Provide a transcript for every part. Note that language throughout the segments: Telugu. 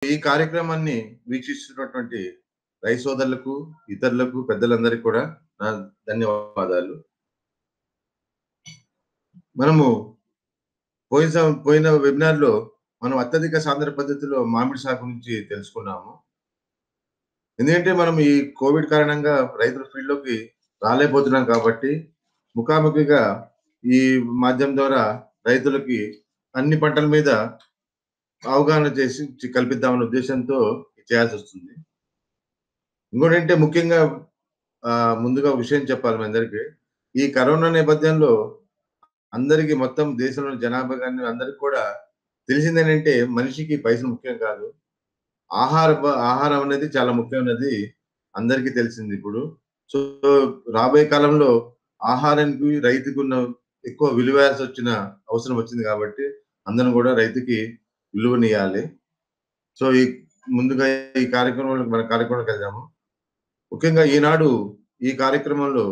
ఈ కార్యక్రమాన్ని వీక్షిస్తున్నటువంటి రైతు సోదరులకు ఇతరులకు పెద్దలందరికీ కూడా నా ధన్యవాదాలు మనము పోయిన సం- పోయిన వెబినార్ లో మనం అత్యధిక సాంద్ర పద్ధతిలో మామిడి సాగు గురించి తెలుసుకున్నాము ఎందుకంటే మనం ఈ కోవిడ్ కారణంగా రైతుల ఫీల్డ్ లోకి రాలేకపోతున్నాం కాబట్టి ముఖాముఖిగా ఈ మాధ్యమం ద్వారా రైతులకి అన్ని పంటల మీద అవగాహన చేసి చి- కల్పిద్దామనే ఉద్దేశంతో చేయాల్సి వస్తుంది ఇంకోటి అంటే ముఖ్యంగా ఆ, ముందుగా ఒక విషయం చెప్పాలి మీ అందరికీ ఈ కరోనా నేపథ్యంలో అందరికీ మొత్తం దేశంలో జనాభా కానీ అందరికి కూడా తెలిసింది ఏంటంటే మనిషికి పైసలు ముఖ్యం కాదు ఆహార ఆహారం అనేది చాలా ముఖ్యమైనది అందరికీ తెలిసింది ఇప్పుడు సో రాబోయే కాలంలో ఆహారానికి రైతుకు ఉన్న ఎక్కువ విలువేయాల్సి వచ్చిన అవసరం వచ్చింది కాబట్టి అందరం కూడా రైతుకి విలువనియాలి సో ఈ ముందుగా ఈ కార్యక్రమంలో మన కార్యక్రమానికి వెళ్దాము ముఖ్యంగా ఈనాడు ఈ కార్యక్రమంలో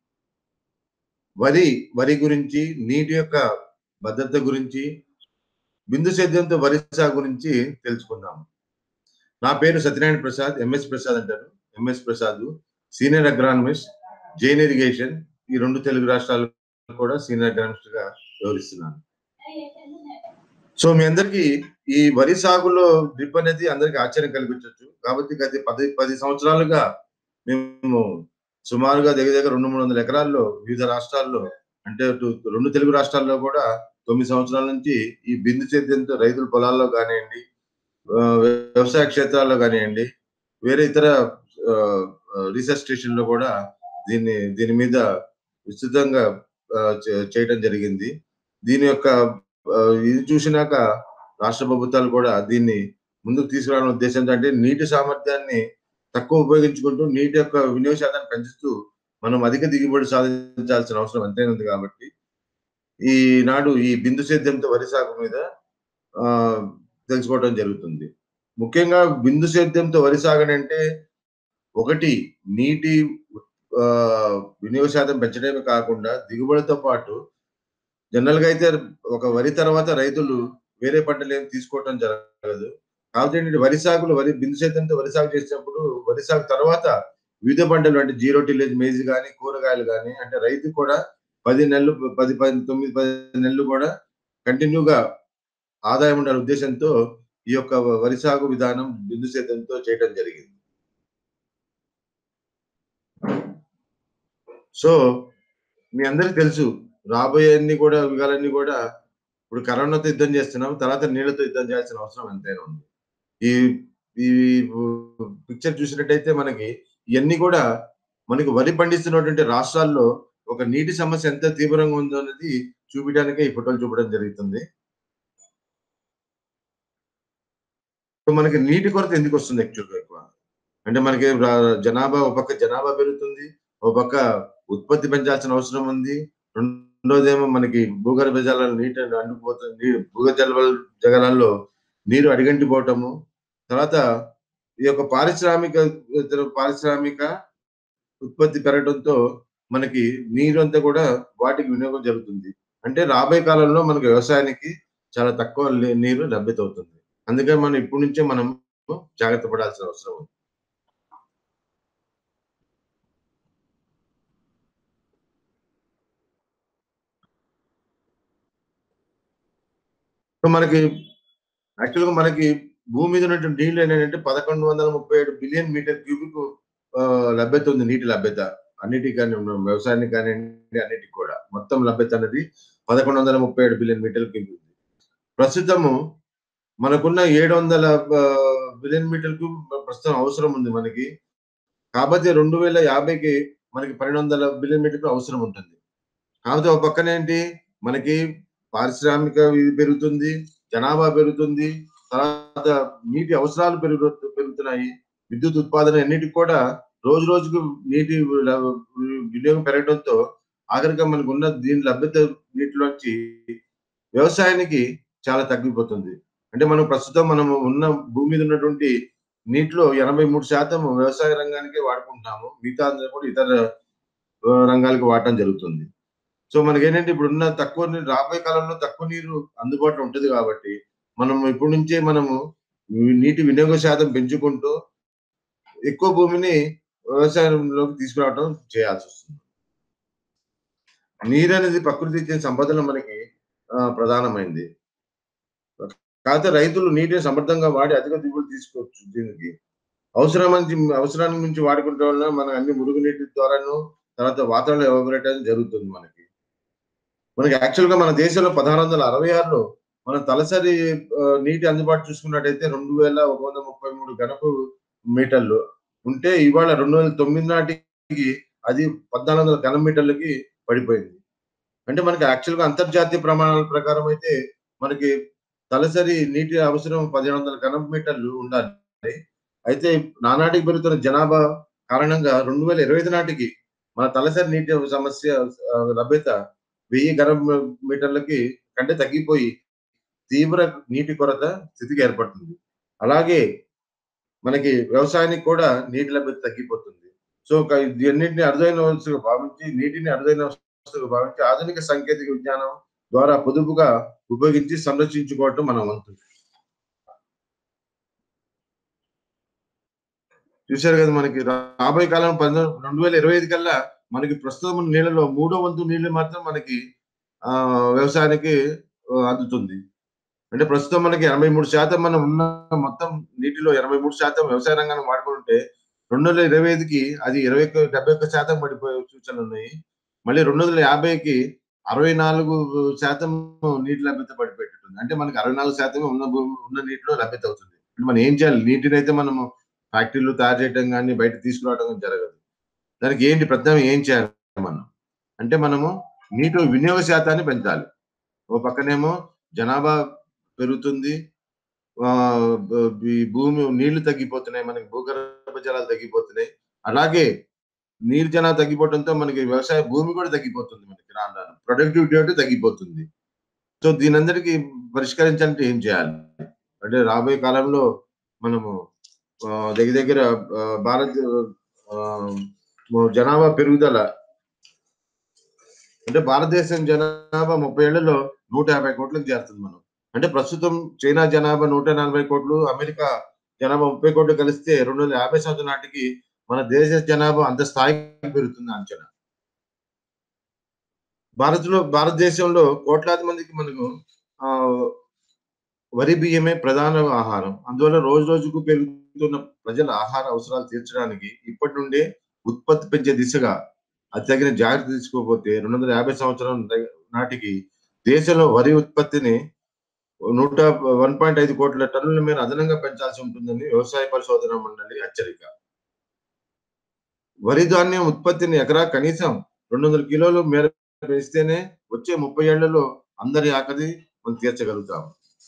వరి వరి గురించి నీటి యొక్క భద్రత గురించి బిందు సేద్యంతో వరి సాగు గురించి తెలుసుకుందాం నా పేరు సత్యనారాయణ ప్రసాద్ ఎంఎస్ ప్రసాద్ అంటారు MS Prasad senior agronomist Jain irrigation ఈ రెండు తెలుగు రాష్ట్రాలు కూడా సీనియర్ అగ్రానమిస్ట్ గా వివరిస్తున్నాను సో మీ అందరికి ఈ వరి సాగులో డ్రిప్ అనేది అందరికి ఆశ్చర్యం కలిగించవచ్చు కాబట్టి గత పది పది సంవత్సరాలుగా మేము సుమారుగా దగ్గర దగ్గర రెండు మూడు వందల ఎకరాల్లో వివిధ రాష్ట్రాల్లో అంటే టు- రెండు తెలుగు రాష్ట్రాల్లో కూడా తొమ్మిది సంవత్సరాల నుంచి ఈ బిందు సేద్యంతో రైతుల పొలాల్లో కానివ్వండి ఆ, వ్యవసాయ క్షేత్రాల్లో కానివ్వండి వేరే ఇతర రీసెర్చ్ స్టేషన్ లో కూడా దీన్ని దీని మీద విస్తృతంగా ఆ, చే- చేయడం జరిగింది దీని యొక్క ఆ, ఇది చూసినాక రాష్ట్ర ప్రభుత్వాలు కూడా దీన్ని ముందుకు తీసుకురావడం ఉద్దేశంతో అంటే నీటి సామర్థ్యాన్ని తక్కువ ఉపయోగించుకుంటూ నీటి యొక్క వినియోగ శాతాన్ని పెంచుతూ మనం అధిక దిగుబడి సాధించాల్సిన అవసరం ఎంతైనా ఉంది కాబట్టి ఈనాడు ఈ బిందు సేద్యంతో వరి సాగు మీద ఆ తెలుసుకోవడం జరుగుతుంది ముఖ్యంగా బిందు సేద్యంతో వరి సాగని అంటే ఒకటి నీటి ఆ వినియోగ శాతం పెంచడమే కాకుండా దిగుబడితో పాటు జనరల్ గా అయితే ఒక వరి తర్వాత రైతులు వేరే పంటలు ఏం తీసుకోవటం జరగదు కాబట్టి ఏంటంటే వరి సాగులో వరి బిందు సేద్యంతో వరి సాగు చేసినప్పుడు వరి సాగు తర్వాత వివిధ పంటలు అంటే జీరో టిలేజ్ మేజ్ కానీ కూరగాయలు కానీ అంటే రైతు కూడా పది నెలలు పది పది తొమ్మిది పది నెలలు కూడా కంటిన్యూగా ఆదాయం ఉండాలి ఉద్దేశంతో ఈ యొక్క వరి సాగు విధానం బిందు సేద్యంతో చేయడం జరిగింది సో మీ అందరికి తెలుసు రాబోయే అన్ని కూడా యుగాలన్నీ కూడా ఇప్పుడు కరోనాతో యుద్ధం చేస్తున్నాం తర్వాత నీళ్లతో యుద్ధం చేయాల్సిన అవసరం ఎంతైనా ఉంది ఈ ఈ పిక్చర్ చూసినట్టయితే మనకి ఇవన్నీ కూడా మనకి వరి పండిస్తున్నటువంటి రాష్ట్రాల్లో ఒక నీటి సమస్య ఎంత తీవ్రంగా ఉందో అనేది చూపించడానికే ఈ ఫోటోలు చూపడం జరుగుతుంది సో మనకి నీటి కొరత ఎందుకు వస్తుంది యాక్చువల్గా ఎక్కువ అంటే మనకి రా- జనాభా ఒక పక్క జనాభా పెరుగుతుంది ఒక పక్క ఉత్పత్తి పెంచాల్సిన అవసరం ఉంది రెండోదేమో మనకి భూగర్భ జలాలు నీటి అంటుకుపోతుంది నీరు భూగర్భ జలాల్లో నీరు అడిగంటిపోవటము తర్వాత ఈ యొక్క పారిశ్రామిక ఇతర పారిశ్రామిక ఉత్పత్తి పెరగడంతో మనకి నీరు అంతా కూడా వాటికి వినియోగం జరుగుతుంది అంటే రాబోయే కాలంలో మనకి వ్యవసాయానికి చాలా తక్కువ లే- నీరు లభ్యత అవుతుంది అందుకని మనం ఇప్పటి నుంచే మనం జాగ్రత్త పడాల్సిన అవసరం ఉంది సో మనకి యాక్చువల్గా మనకి భూమి మీద ఉన్నటువంటి నీళ్లు ఏంటంటే పదకొండు వందల ముప్పై ఏడు బిలియన్ మీటర్ క్యూబిక్ ఆ, లభ్యత ఉంది నీటి లభ్యత అన్నిటికి కానీ వ్యవసాయానికి కానివ్వండి అన్నిటికి కూడా మొత్తం లభ్యత అనేది పదకొండు వందల ముప్పై ఏడు బిలియన్ మీటర్ క్యూబిక్ ఉంది ప్రస్తుతము మనకున్న ఏడు వందల బిలియన్ మీటర్ క్యూబ్ ప్రస్తుతం అవసరం ఉంది మనకి కాకపోతే రెండు వేల యాభైకి మనకి పన్నెండు వందల బిలియన్ మీటర్ అవసరం ఉంటుంది కాకపోతే ఒక పక్కన ఏంటి మనకి పారిశ్రామిక ఇది పెరుగుతుంది జనాభా పెరుగుతుంది తర్వాత నీటి అవసరాలు పెరుగు పెరుగుతున్నాయి విద్యుత్ ఉత్పాదన అన్నిటికి కూడా రోజు రోజుకు నీటి ల- వినియోగం పెరగడంతో ఆఖరిగా మనకు ఉన్న దీని లభ్యత నీటిలోంచి వ్యవసాయానికి చాలా తగ్గిపోతుంది అంటే మనం ప్రస్తుతం మనం ఉన్న భూమి మీద ఉన్నటువంటి నీటిలో ఎనభై మూడు శాతం వ్యవసాయ రంగానికే వాడుకుంటున్నాము మిగతా అందరూ కూడా ఇతర ఆ, రంగాలకు వాడటం జరుగుతుంది సో మనకి ఏంటంటే ఇప్పుడు ఉన్న తక్కువ నీరు రాబోయే కాలంలో తక్కువ నీరు అందుబాటులో ఉంటుంది కాబట్టి మనం ఇప్పటి నుంచే మనము నీటి వినియోగ శాతం పెంచుకుంటూ ఎక్కువ భూమిని వ్యవసాయంలోకి తీసుకురావడం చేయాల్సి వస్తుంది నీరు అనేది ప్రకృతి ఇచ్చిన సంపదలో మనకి ఆ, ప్రధానమైంది కాకపోతే రైతులు నీటిని సమర్థంగా వాడి అధిక దిగుబడి తీసుకోవచ్చు దీనికి అవసరం నుంచి అవసరానికి మించి వాడుకుంటే వల్ల మన అన్ని మురుగునీటి ద్వారాను తర్వాత వాతావరణ ఎవాపరేట్ జరుగుతుంది మనకి మనకి యాక్చువల్ గా మన దేశంలో పదహారు వందల అరవై ఆరులో మన తలసరి ఆ, నీటి అందుబాటు చూసుకున్నట్టయితే రెండు వేల ఒక వంద ముప్పై మూడు గణపు మీటర్లు ఉంటే ఇవాళ రెండు వేల తొమ్మిది నాటికి అది పద్నాలుగు వందల ఘన మీటర్లకి పడిపోయింది అంటే మనకి యాక్చువల్ గా అంతర్జాతీయ ప్రమాణాల ప్రకారం అయితే మనకి తలసరి నీటి అవసరం పదిహేను వందల ఘన మీటర్లు ఉండాలి అయితే నానాటికి పెరుగుతున్న జనాభా కారణంగా రెండు వేల ఇరవై ఐదు నాటికి మన తలసరి నీటి సమస్య ఆ, లభ్యత వెయ్యి ఘన మీటర్లకి కంటే తగ్గిపోయి తీవ్ర నీటి కొరత స్థితికి ఏర్పడుతుంది అలాగే మనకి వ్యవసాయానికి కూడా నీటి లభ్యత తగ్గిపోతుంది సో ఒక ఇవన్నింటిని అరుదైన వస్తువుగా భావించి నీటిని అరుదైన వస్తువుగా భావించి ఆధునిక సాంకేతిక విజ్ఞానం ద్వారా పొదుపుగా ఉపయోగించి సంరక్షించుకోవటం మనం వంతు చూశారు కదా మనకి రాబోయే కాలం పంతొమ్మిది రెండు వేల ఇరవై ఐదు కల్లా మనకి ప్రస్తుతం ఉన్న నీళ్ళలో మూడో వంతు నీళ్లు మాత్రం మనకి ఆ వ్యవసాయానికి ఆ, అందుతుంది అంటే ప్రస్తుతం మనకి ఎనభై మూడు శాతం మనం ఉన్న మొత్తం నీటిలో ఎనభై మూడు శాతం వ్యవసాయ రంగాన్ని వాడుకుంటే రెండు వందల ఇరవై ఐదుకి అది ఇరవై ఒక్క డెబ్బై ఒక్క శాతం పడిపోయే సూచనలు ఉన్నాయి మళ్ళీ రెండు వందల యాభైకి అరవై నాలుగు శాతం నీటి లభ్యత పడిపోయేటట్టుంది అంటే మనకి అరవై నాలుగు శాతం ఉన్న భూమి ఉన్న నీటిలో లభ్యత అవుతుంది అంటే మనం ఏం చేయాలి నీటిని అయితే మనము ఫ్యాక్టరీలు తయారు చేయడం కానీ బయట తీసుకురావడం కానీ జరగదు దానికి ఏంటి ప్రధానం ఏం చేయాలి మనం అంటే మనము నీటి వినియోగ శాతాన్ని పెంచాలి ఓ పక్కనేమో జనాభా పెరుగుతుంది ఆ, బ- ఈ భూమి నీళ్లు తగ్గిపోతున్నాయి మనకి భూగర్భ జలాలు తగ్గిపోతున్నాయి అలాగే నీరు జనాభా తగ్గిపోవడంతో మనకి వ్యవసాయ భూమి కూడా తగ్గిపోతుంది మనకి రాను రాను ప్రొడక్టివిటీ అంటే తగ్గిపోతుంది సో దీని అందరికీ పరిష్కరించాలంటే ఏం చేయాలి అంటే రాబోయే కాలంలో మనము ఆ, దగ్గర దగ్గర ఆ, భారత్ ఆ, జనాభా పెరుగుదల అంటే భారతదేశం జనాభా ముప్పై ఏళ్లలో నూట యాభై కోట్లకు చేరుతుంది మనం అంటే ప్రస్తుతం చైనా జనాభా నూట నలభై కోట్లు అమెరికా జనాభా ముప్పై కోట్లు కలిస్తే రెండు వందల యాభై సంవత్సరం నాటికి మన దేశ జనాభా అంత స్థాయికి పెరుగుతుంది అంచనా భారత్ లో భారతదేశంలో కోట్లాది మందికి మనకు ఆ వరి బియ్యమే ప్రధాన ఆహారం అందువల్ల రోజు రోజుకు పెరుగుతున్న ప్రజల ఆహార అవసరాలు తీర్చడానికి ఇప్పటి నుండే ఉత్పత్తి పెంచే దిశగా అది తగిన జాగ్రత్త తీసుకోకపోతే రెండు వందల యాభై సంవత్సరం దగ్గ- నాటికి దేశంలో వరి ఉత్పత్తిని నూట వన్ పాయింట్ ఐదు కోట్ల టన్నుల మేర అదనంగా పెంచాల్సి ఉంటుందని వ్యవసాయ పరిశోధన మండలి హెచ్చరిక వరి ధాన్యం ఉత్పత్తిని ఎకరా కనీసం రెండు వందల కిలోలు మేర పెంచితేనే వచ్చే ముప్పై ఏళ్లలో అందరి ఆకలి మనం తీర్చగలుగుతాం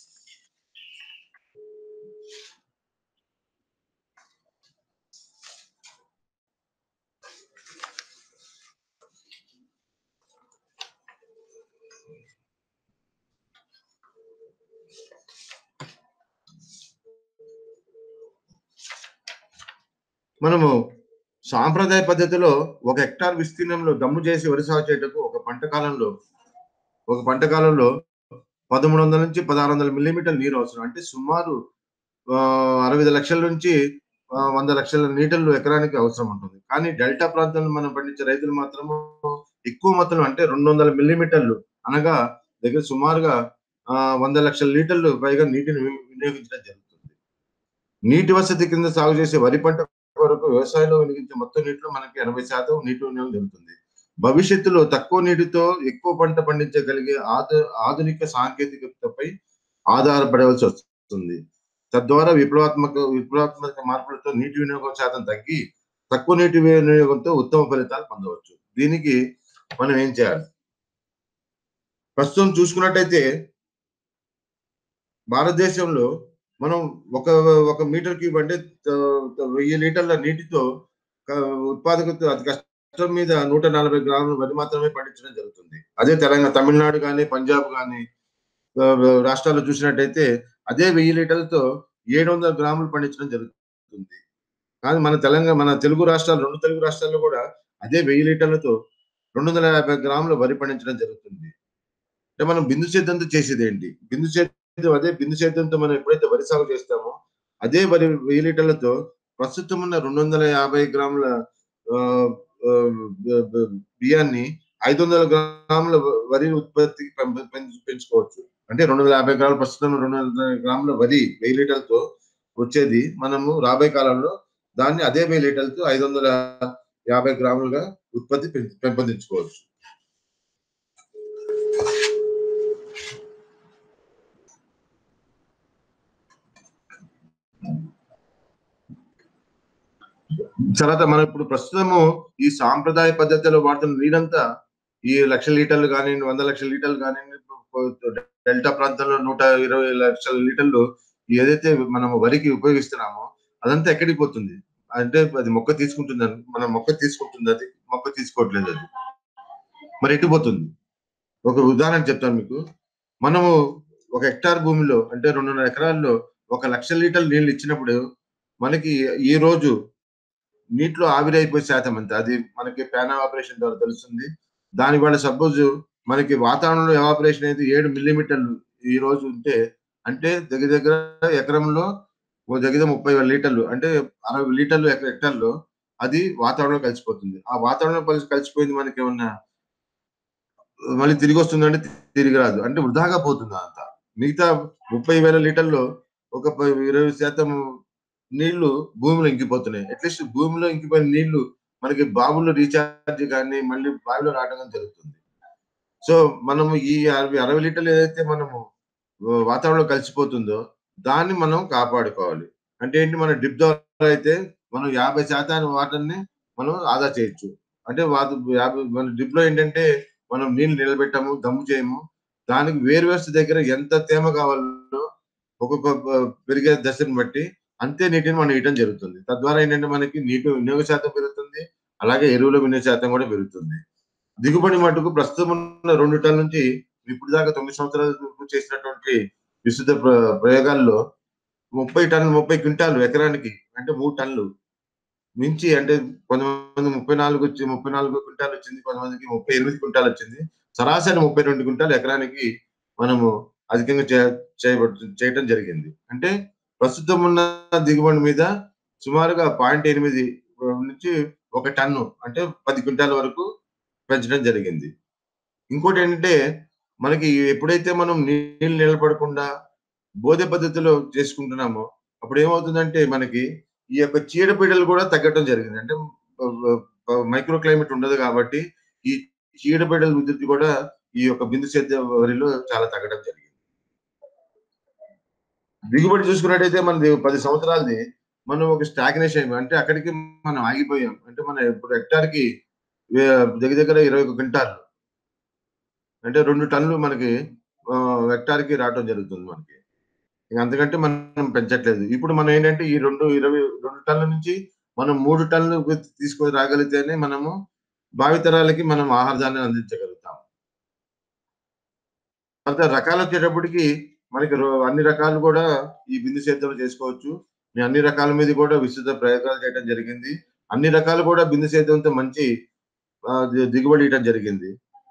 మనము సాంప్రదాయ పద్ధతిలో ఒక హెక్టార్ విస్తీర్ణంలో దమ్ము చేసి వరి సాగు చేయటకు ఒక పంట కాలంలో ఒక పంట కాలంలో పదమూడు వందల నుంచి పదహారు వందల మిల్లీమీటర్ నీరు అవసరం అంటే సుమారు ఆ, అరవై ఐదు లక్షల నుంచి ఆ, వంద లక్షల లీటర్లు ఎకరానికి అవసరం ఉంటుంది కానీ డెల్టా ప్రాంతంలో మనం పండించే రైతులు మాత్రము ఎక్కువ మొత్తంలో అంటే రెండు వందల మిల్లీమీటర్లు అనగా దగ్గర సుమారుగా ఆ, వంద లక్షల లీటర్లు పైగా నీటిని వి- వినియోగించడం జరుగుతుంది నీటి వసతి కింద సాగు చేసే వరి పంట కొరకు వ్యవసాయంలో వినియోగించే మొత్తం నీటిలో మనకి ఎనభై శాతం నీటి వినియోగం జరుగుతుంది భవిష్యత్తులో తక్కువ నీటితో ఎక్కువ పంట పండించగలిగే ఆధు ఆధునిక సాంకేతికతపై ఆధారపడవలసి వస్తుంది తద్వారా విప్లవాత్మక విప్లవాత్మక మార్పులతో నీటి వినియోగం శాతం తగ్గి తక్కువ నీటి వినియోగంతో ఉత్తమ ఫలితాలు పొందవచ్చు దీనికి మనం ఏం చేయాలి ప్రస్తుతం చూసుకున్నట్టయితే భారతదేశంలో మనం ఒక ఒక మీటర్ క్యూబ్ అంటే త- త- వెయ్యి లీటర్ల నీటితో క- ఉత్పాదకత అతి కష్టం మీద నూట నలభై గ్రాముల వరి మాత్రమే పండించడం జరుగుతుంది అదే తెలంగాణ తమిళనాడు కానీ పంజాబ్ కానీ రాష్ట్రాల్లో చూసినట్టయితే అదే వెయ్యి లీటర్లతో ఏడు వందల గ్రాములు పండించడం జరుగుతుంది కానీ మన తెలంగాణ మన తెలుగు రాష్ట్రాలు రెండు తెలుగు రాష్ట్రాల్లో కూడా అదే వెయ్యి లీటర్లతో రెండు వందల యాభై గ్రాముల వరి పండించడం జరుగుతుంది అంటే మనం బిందు సేద్యంతో చేసేది ఏంటి బిందు సేద్యం అదే బిందు సేద్యంతో మనం ఎప్పుడైతే వరి సాగు చేస్తామో అదే వరి వెయ్యి లీటర్లతో ప్రస్తుతం ఉన్న రెండు వందల యాభై గ్రాముల ఆ, ఆ, బ- బ- బియ్యాన్ని ఐదు వందల గ్రాముల వరి ఉత్పత్తికి పెంప- పెంచు- పెంచుకోవచ్చు అంటే రెండు వందల యాభై గ్రాములు ప్రస్తుతం రెండు వందల గ్రాముల వరి వెయ్యి లీటర్లతో వచ్చేది మనము రాబోయే కాలంలో దాన్ని అదే వెయ్యి లీటర్లతో ఐదు వందల యాభై గ్రాములుగా ఉత్పత్తి పెం- పెంపొందించుకోవచ్చు తర్వాత మనం ఇప్పుడు ప్రస్తుతము ఈ సాంప్రదాయ పద్ధతిలో వాడుతున్న నీరంతా ఈ లక్ష లీటర్లు కానివ్వండి వంద లక్షల లీటర్లు కానివ్వండి డెల్టా ప్రాంతంలో నూట ఇరవై లక్షల లీటర్లు ఏదైతే మనం వరికి ఉపయోగిస్తున్నామో అదంతా ఎక్కడికి పోతుంది అంటే అది మొక్క తీసుకుంటుంది అను- మనం మొక్క తీసుకుంటుంది అది మొక్క తీసుకోవట్లేదు అది మరి ఎటు పోతుంది ఒక ఉదాహరణ చెప్తాను మీకు మనము ఒక హెక్టార్ భూమిలో అంటే రెండున్నర ఎకరాల్లో ఒక లక్ష లీటర్లు నీళ్లు ఇచ్చినప్పుడు మనకి ఈ రోజు నీటిలో ఆవిరి అయిపోయే శాతం ఎంత అది మనకి ప్యాన్ ఆపరేషన్ ద్వారా తెలుస్తుంది దాని వల్ల సపోజ్ మనకి వాతావరణంలో ఎవాపరేషన్ అయితే ఏడు మిల్లీమీటర్లు ఈ రోజు ఉంటే అంటే దగ్గర దగ్గర ఎకరంలో ఓ దగ్గర ముప్పై వేల లీటర్లు అంటే అరవై లీటర్లు ఎక- హెక్టార్లో అది వాతావరణంలో కలిసిపోతుంది ఆ వాతావరణంలో కలిసి కలిసిపోయింది మనకి ఏమన్నా మళ్ళీ తిరిగి వస్తుందంటే తిరిగి రాదు అంటే వృధాగా పోతుంది అంతా మిగతా ముప్పై వేల లీటర్లో ఒక ప- ఇరవై శాతం నీళ్లు భూమిలో ఇంకిపోతున్నాయి అట్లీస్ట్ భూమిలో ఇంకిపోయిన నీళ్లు మనకి బావుల్లో రీఛార్జ్ కానీ మళ్ళీ బావిలో రావడం కానీ జరుగుతుంది సో మనము ఈ అరవై అరవై లీటర్లు ఏదైతే మనము ఆ, వాతావరణంలో కలిసిపోతుందో దాన్ని మనం కాపాడుకోవాలి అంటే ఏంటి మన డిప్ ద్వారా అయితే మనం యాభై శాతాన్ని వాటర్ని మనం ఆదా చేయొచ్చు అంటే వాత యాభై మన డిప్ లో ఏంటంటే మనం నీళ్ళు నిలబెట్టాము దమ్ము చేయము దానికి వేరు వ్యవస్థ దగ్గర ఎంత తేమ కావాలో ఒక్కొక్క ఆ, పెరిగే దశను బట్టి అంతే నీటిని మనం ఇవ్వడం జరుగుతుంది తద్వారా ఏంటంటే మనకి నీటి వినియోగ శాతం పెరుగుతుంది అలాగే ఎరువుల వినియోగ శాతం కూడా పెరుగుతుంది దిగుబడి మటుకు ప్రస్తుతం ఉన్న రెండు టన్నుల నుంచి ఇప్పుడు దాకా తొమ్మిది సంవత్సరాల వరకు చేసినటువంటి విస్తృత ప్ర- ప్రయోగాల్లో ముప్పై టన్నులు ముప్పై క్వింటాలు ఎకరానికి అంటే మూడు టన్నులు మించి అంటే కొంతమంది ముప్పై నాలుగు వచ్చి ముప్పై నాలుగు క్వింటాలు వచ్చింది కొంతమందికి ముప్పై ఎనిమిది క్వింటాలు వచ్చింది సరాసరి ముప్పై రెండు క్వింటాలు ఎకరానికి మనము అధికంగా చే- చేయబడు చేయటం జరిగింది అంటే ప్రస్తుతం ఉన్న దిగుబడి మీద సుమారుగా పాయింట్ ఎనిమిది నుంచి ఒక టన్ను అంటే పది క్వింటాల వరకు పెంచడం జరిగింది ఇంకోటి ఏంటంటే మనకి ఎప్పుడైతే మనం నీళ్ళు నిలబడకుండా బోధ పద్ధతిలో చేసుకుంటున్నామో అప్పుడు ఏమవుతుందంటే మనకి ఈ యొక్క చీడపీడలు కూడా తగ్గటం జరిగింది అంటే మైక్రో క్లైమేట్ ఉండదు కాబట్టి ఈ చీడపీడల ఉధృతి కూడా ఈ యొక్క బిందు సేద్య వరిలో చాలా తగ్గడం జరిగింది దిగుబడి చూసుకున్నట్టయితే మనది పది సంవత్సరాలది మనం ఒక స్టాగ్నేషన్ అంటే అక్కడికి మనం ఆగిపోయాం అంటే మన ఇప్పుడు హెక్టార్ కి దగ్గర దగ్గర ఇరవై ఒక క్వింటాలు అంటే రెండు టన్నులు మనకి హెక్టార్ కి రావడం జరుగుతుంది మనకి ఇంకా అంతకంటే మనం పెంచట్లేదు ఇప్పుడు మనం ఏంటంటే ఈ రెండు ఇరవై రెండు టన్నుల నుంచి మనం మూడు టన్నులు తీసుకొని రాగలిగితేనే మనము భావితరాలకి మనం ఆహార ధాన్యం అందించగలుగుతాం తర్వాత రకాలు వచ్చేటప్పటికి మనకి రో- అన్ని రకాలు కూడా ఈ బిందు సేద్యంలో చేసుకోవచ్చు నేను అన్ని రకాల మీద కూడా విస్తృత ప్రయోగాలు చేయడం జరిగింది అన్ని రకాలు కూడా బిందు సేద్యంతో మంచి ఆ, ది- దిగుబడి ఇవ్వడం జరిగింది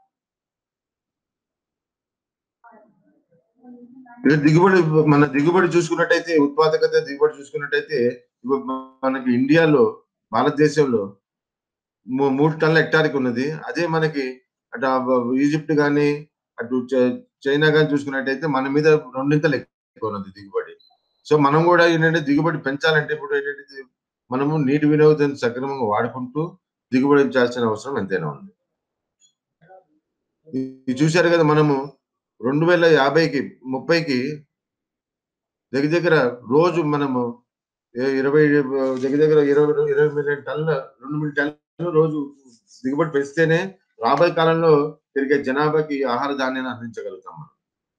ఇది దిగుబడి మన దిగుబడి చూసుకున్నట్టయితే ఉత్పాదకత దిగుబడి చూసుకున్నట్టయితే ఇప్పుడు మనకి ఇండియాలో భారతదేశంలో మూ- మూడు టన్నుల హెక్టార్కి ఉన్నది అదే మనకి అటు ఆ ఈజిప్ట్ కానీ అటు చై- చైనా కానీ చూసుకున్నట్టయితే మన మీద రెండింతలు ఎక్కువ ఉన్నది దిగుబడి సో మనం కూడా ఏంటంటే దిగుబడి పెంచాలంటే ఇప్పుడు ఏంటంటే ఇది మనము నీటి వినియోగం సక్రమంగా వాడుకుంటూ దిగుబడి పెంచాల్సిన అవసరం ఎంతైనా ఉంది ఇది చూశారు కదా మనము రెండు వేల యాభైకి ముప్పైకి దగ్గర దగ్గర రోజు మనము ఏ- ఇరవై దగ్గర దగ్గర ఇరవై ఇరవై మిలియన్ టన్నుల రెండు మిలియన్ టన్నుల రోజు దిగుబడి పెంచితేనే రాబోయే కాలంలో పెరిగే జనాభాకి ఆహార ధాన్యాన్ని అందించగలుగుతాం మనం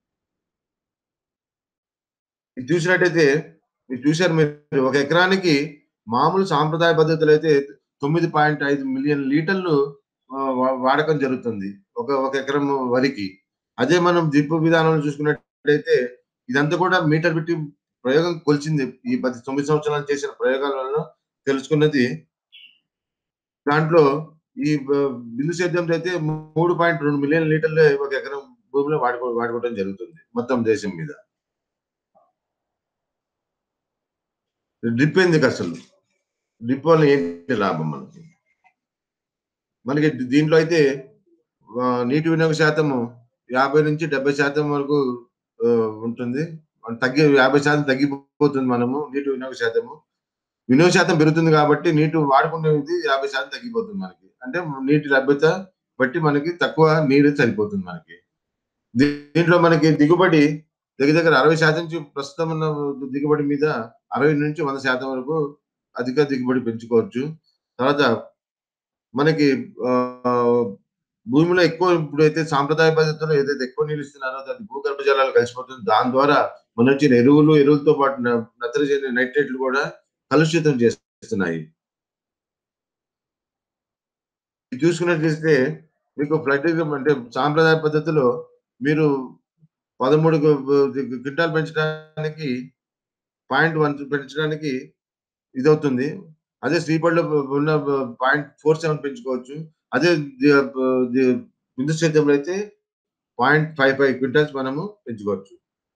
ఇది చూసినట్టయితే మీరు చూశారు మీరు ఒక ఎకరానికి మామూలు సాంప్రదాయ పద్ధతులు అయితే తొమ్మిది పాయింట్ ఐదు మిలియన్ లీటర్లు ఆ, వా- వాడకం జరుగుతుంది ఒక ఒక ఎకరం వరికి అదే మనం దిప్పు విధానంలో చూసుకున్నట్టయితే ఇదంతా కూడా మీటర్ పెట్టి ప్రయోగం కొలిచింది ఈ పది తొమ్మిది సంవత్సరాలు చేసిన ప్రయోగాల వల్ల తెలుసుకున్నది దాంట్లో ఈ బ- బిందు సేద్యంతో అయితే మూడు పాయింట్ రెండు మిలియన్ లీటర్లు ఒక ఎకరం భూమిలో వాడుకో వాడుకోవడం జరుగుతుంది మొత్తం దేశం మీద డ్రిప్ ఎందుకు అసలు డ్రిప్ వల్ల ఏంటి లాభం మనకి మనకి దీంట్లో అయితే ఆ, నీటి వినియోగ శాతము యాభై నుంచి డెబ్బై శాతం వరకు ఆ, ఉంటుంది మన తగ్గి యాభై శాతం తగ్గిపోతుంది మనము నీటి వినియోగ శాతము వినియోగ శాతం పెరుగుతుంది కాబట్టి నీటి వాడుకునేది యాభై శాతం తగ్గిపోతుంది మనకి అంటే నీటి లభ్యత బట్టి మనకి తక్కువ నీరు సరిపోతుంది మనకి దీ- దీంట్లో మనకి దిగుబడి దగ్గర దగ్గర అరవై శాతం నుంచి ప్రస్తుతం ఉన్న దిగుబడి మీద అరవై నుంచి వంద శాతం వరకు అధిక దిగుబడి పెంచుకోవచ్చు తర్వాత మనకి ఆ, భూమిలో ఎక్కువ ఇప్పుడు అయితే సాంప్రదాయ పద్ధతిలో ఏదైతే ఎక్కువ నీళ్ళు ఇస్తున్నారో అది భూగర్భ జలాలు కలిసిపోతుంది దాని ద్వారా మన వచ్చిన ఎరువులు ఎరువులతో పాటు న- నత్రజని నైట్రేట్లు కూడా కలుషితం చేస్తున్నాయి ఇది చూసుకున్నట్లయితే మీకు ఫ్లడ్ అంటే సాంప్రదాయ పద్ధతిలో మీరు పదమూడు క్వింటాలు పెంచడానికి పాయింట్ వన్ పెంచడానికి ఇది అవుతుంది అదే శ్రీపడిలో ఉన్న పాయింట్ ఫోర్ సెవెన్ పెంచుకోవచ్చు అదే ది- ది- బిందు సేద్యంలో అయితే పాయింట్ ఫైవ్ ఫైవ్ క్వింటల్స్ మనము పెంచుకోవచ్చు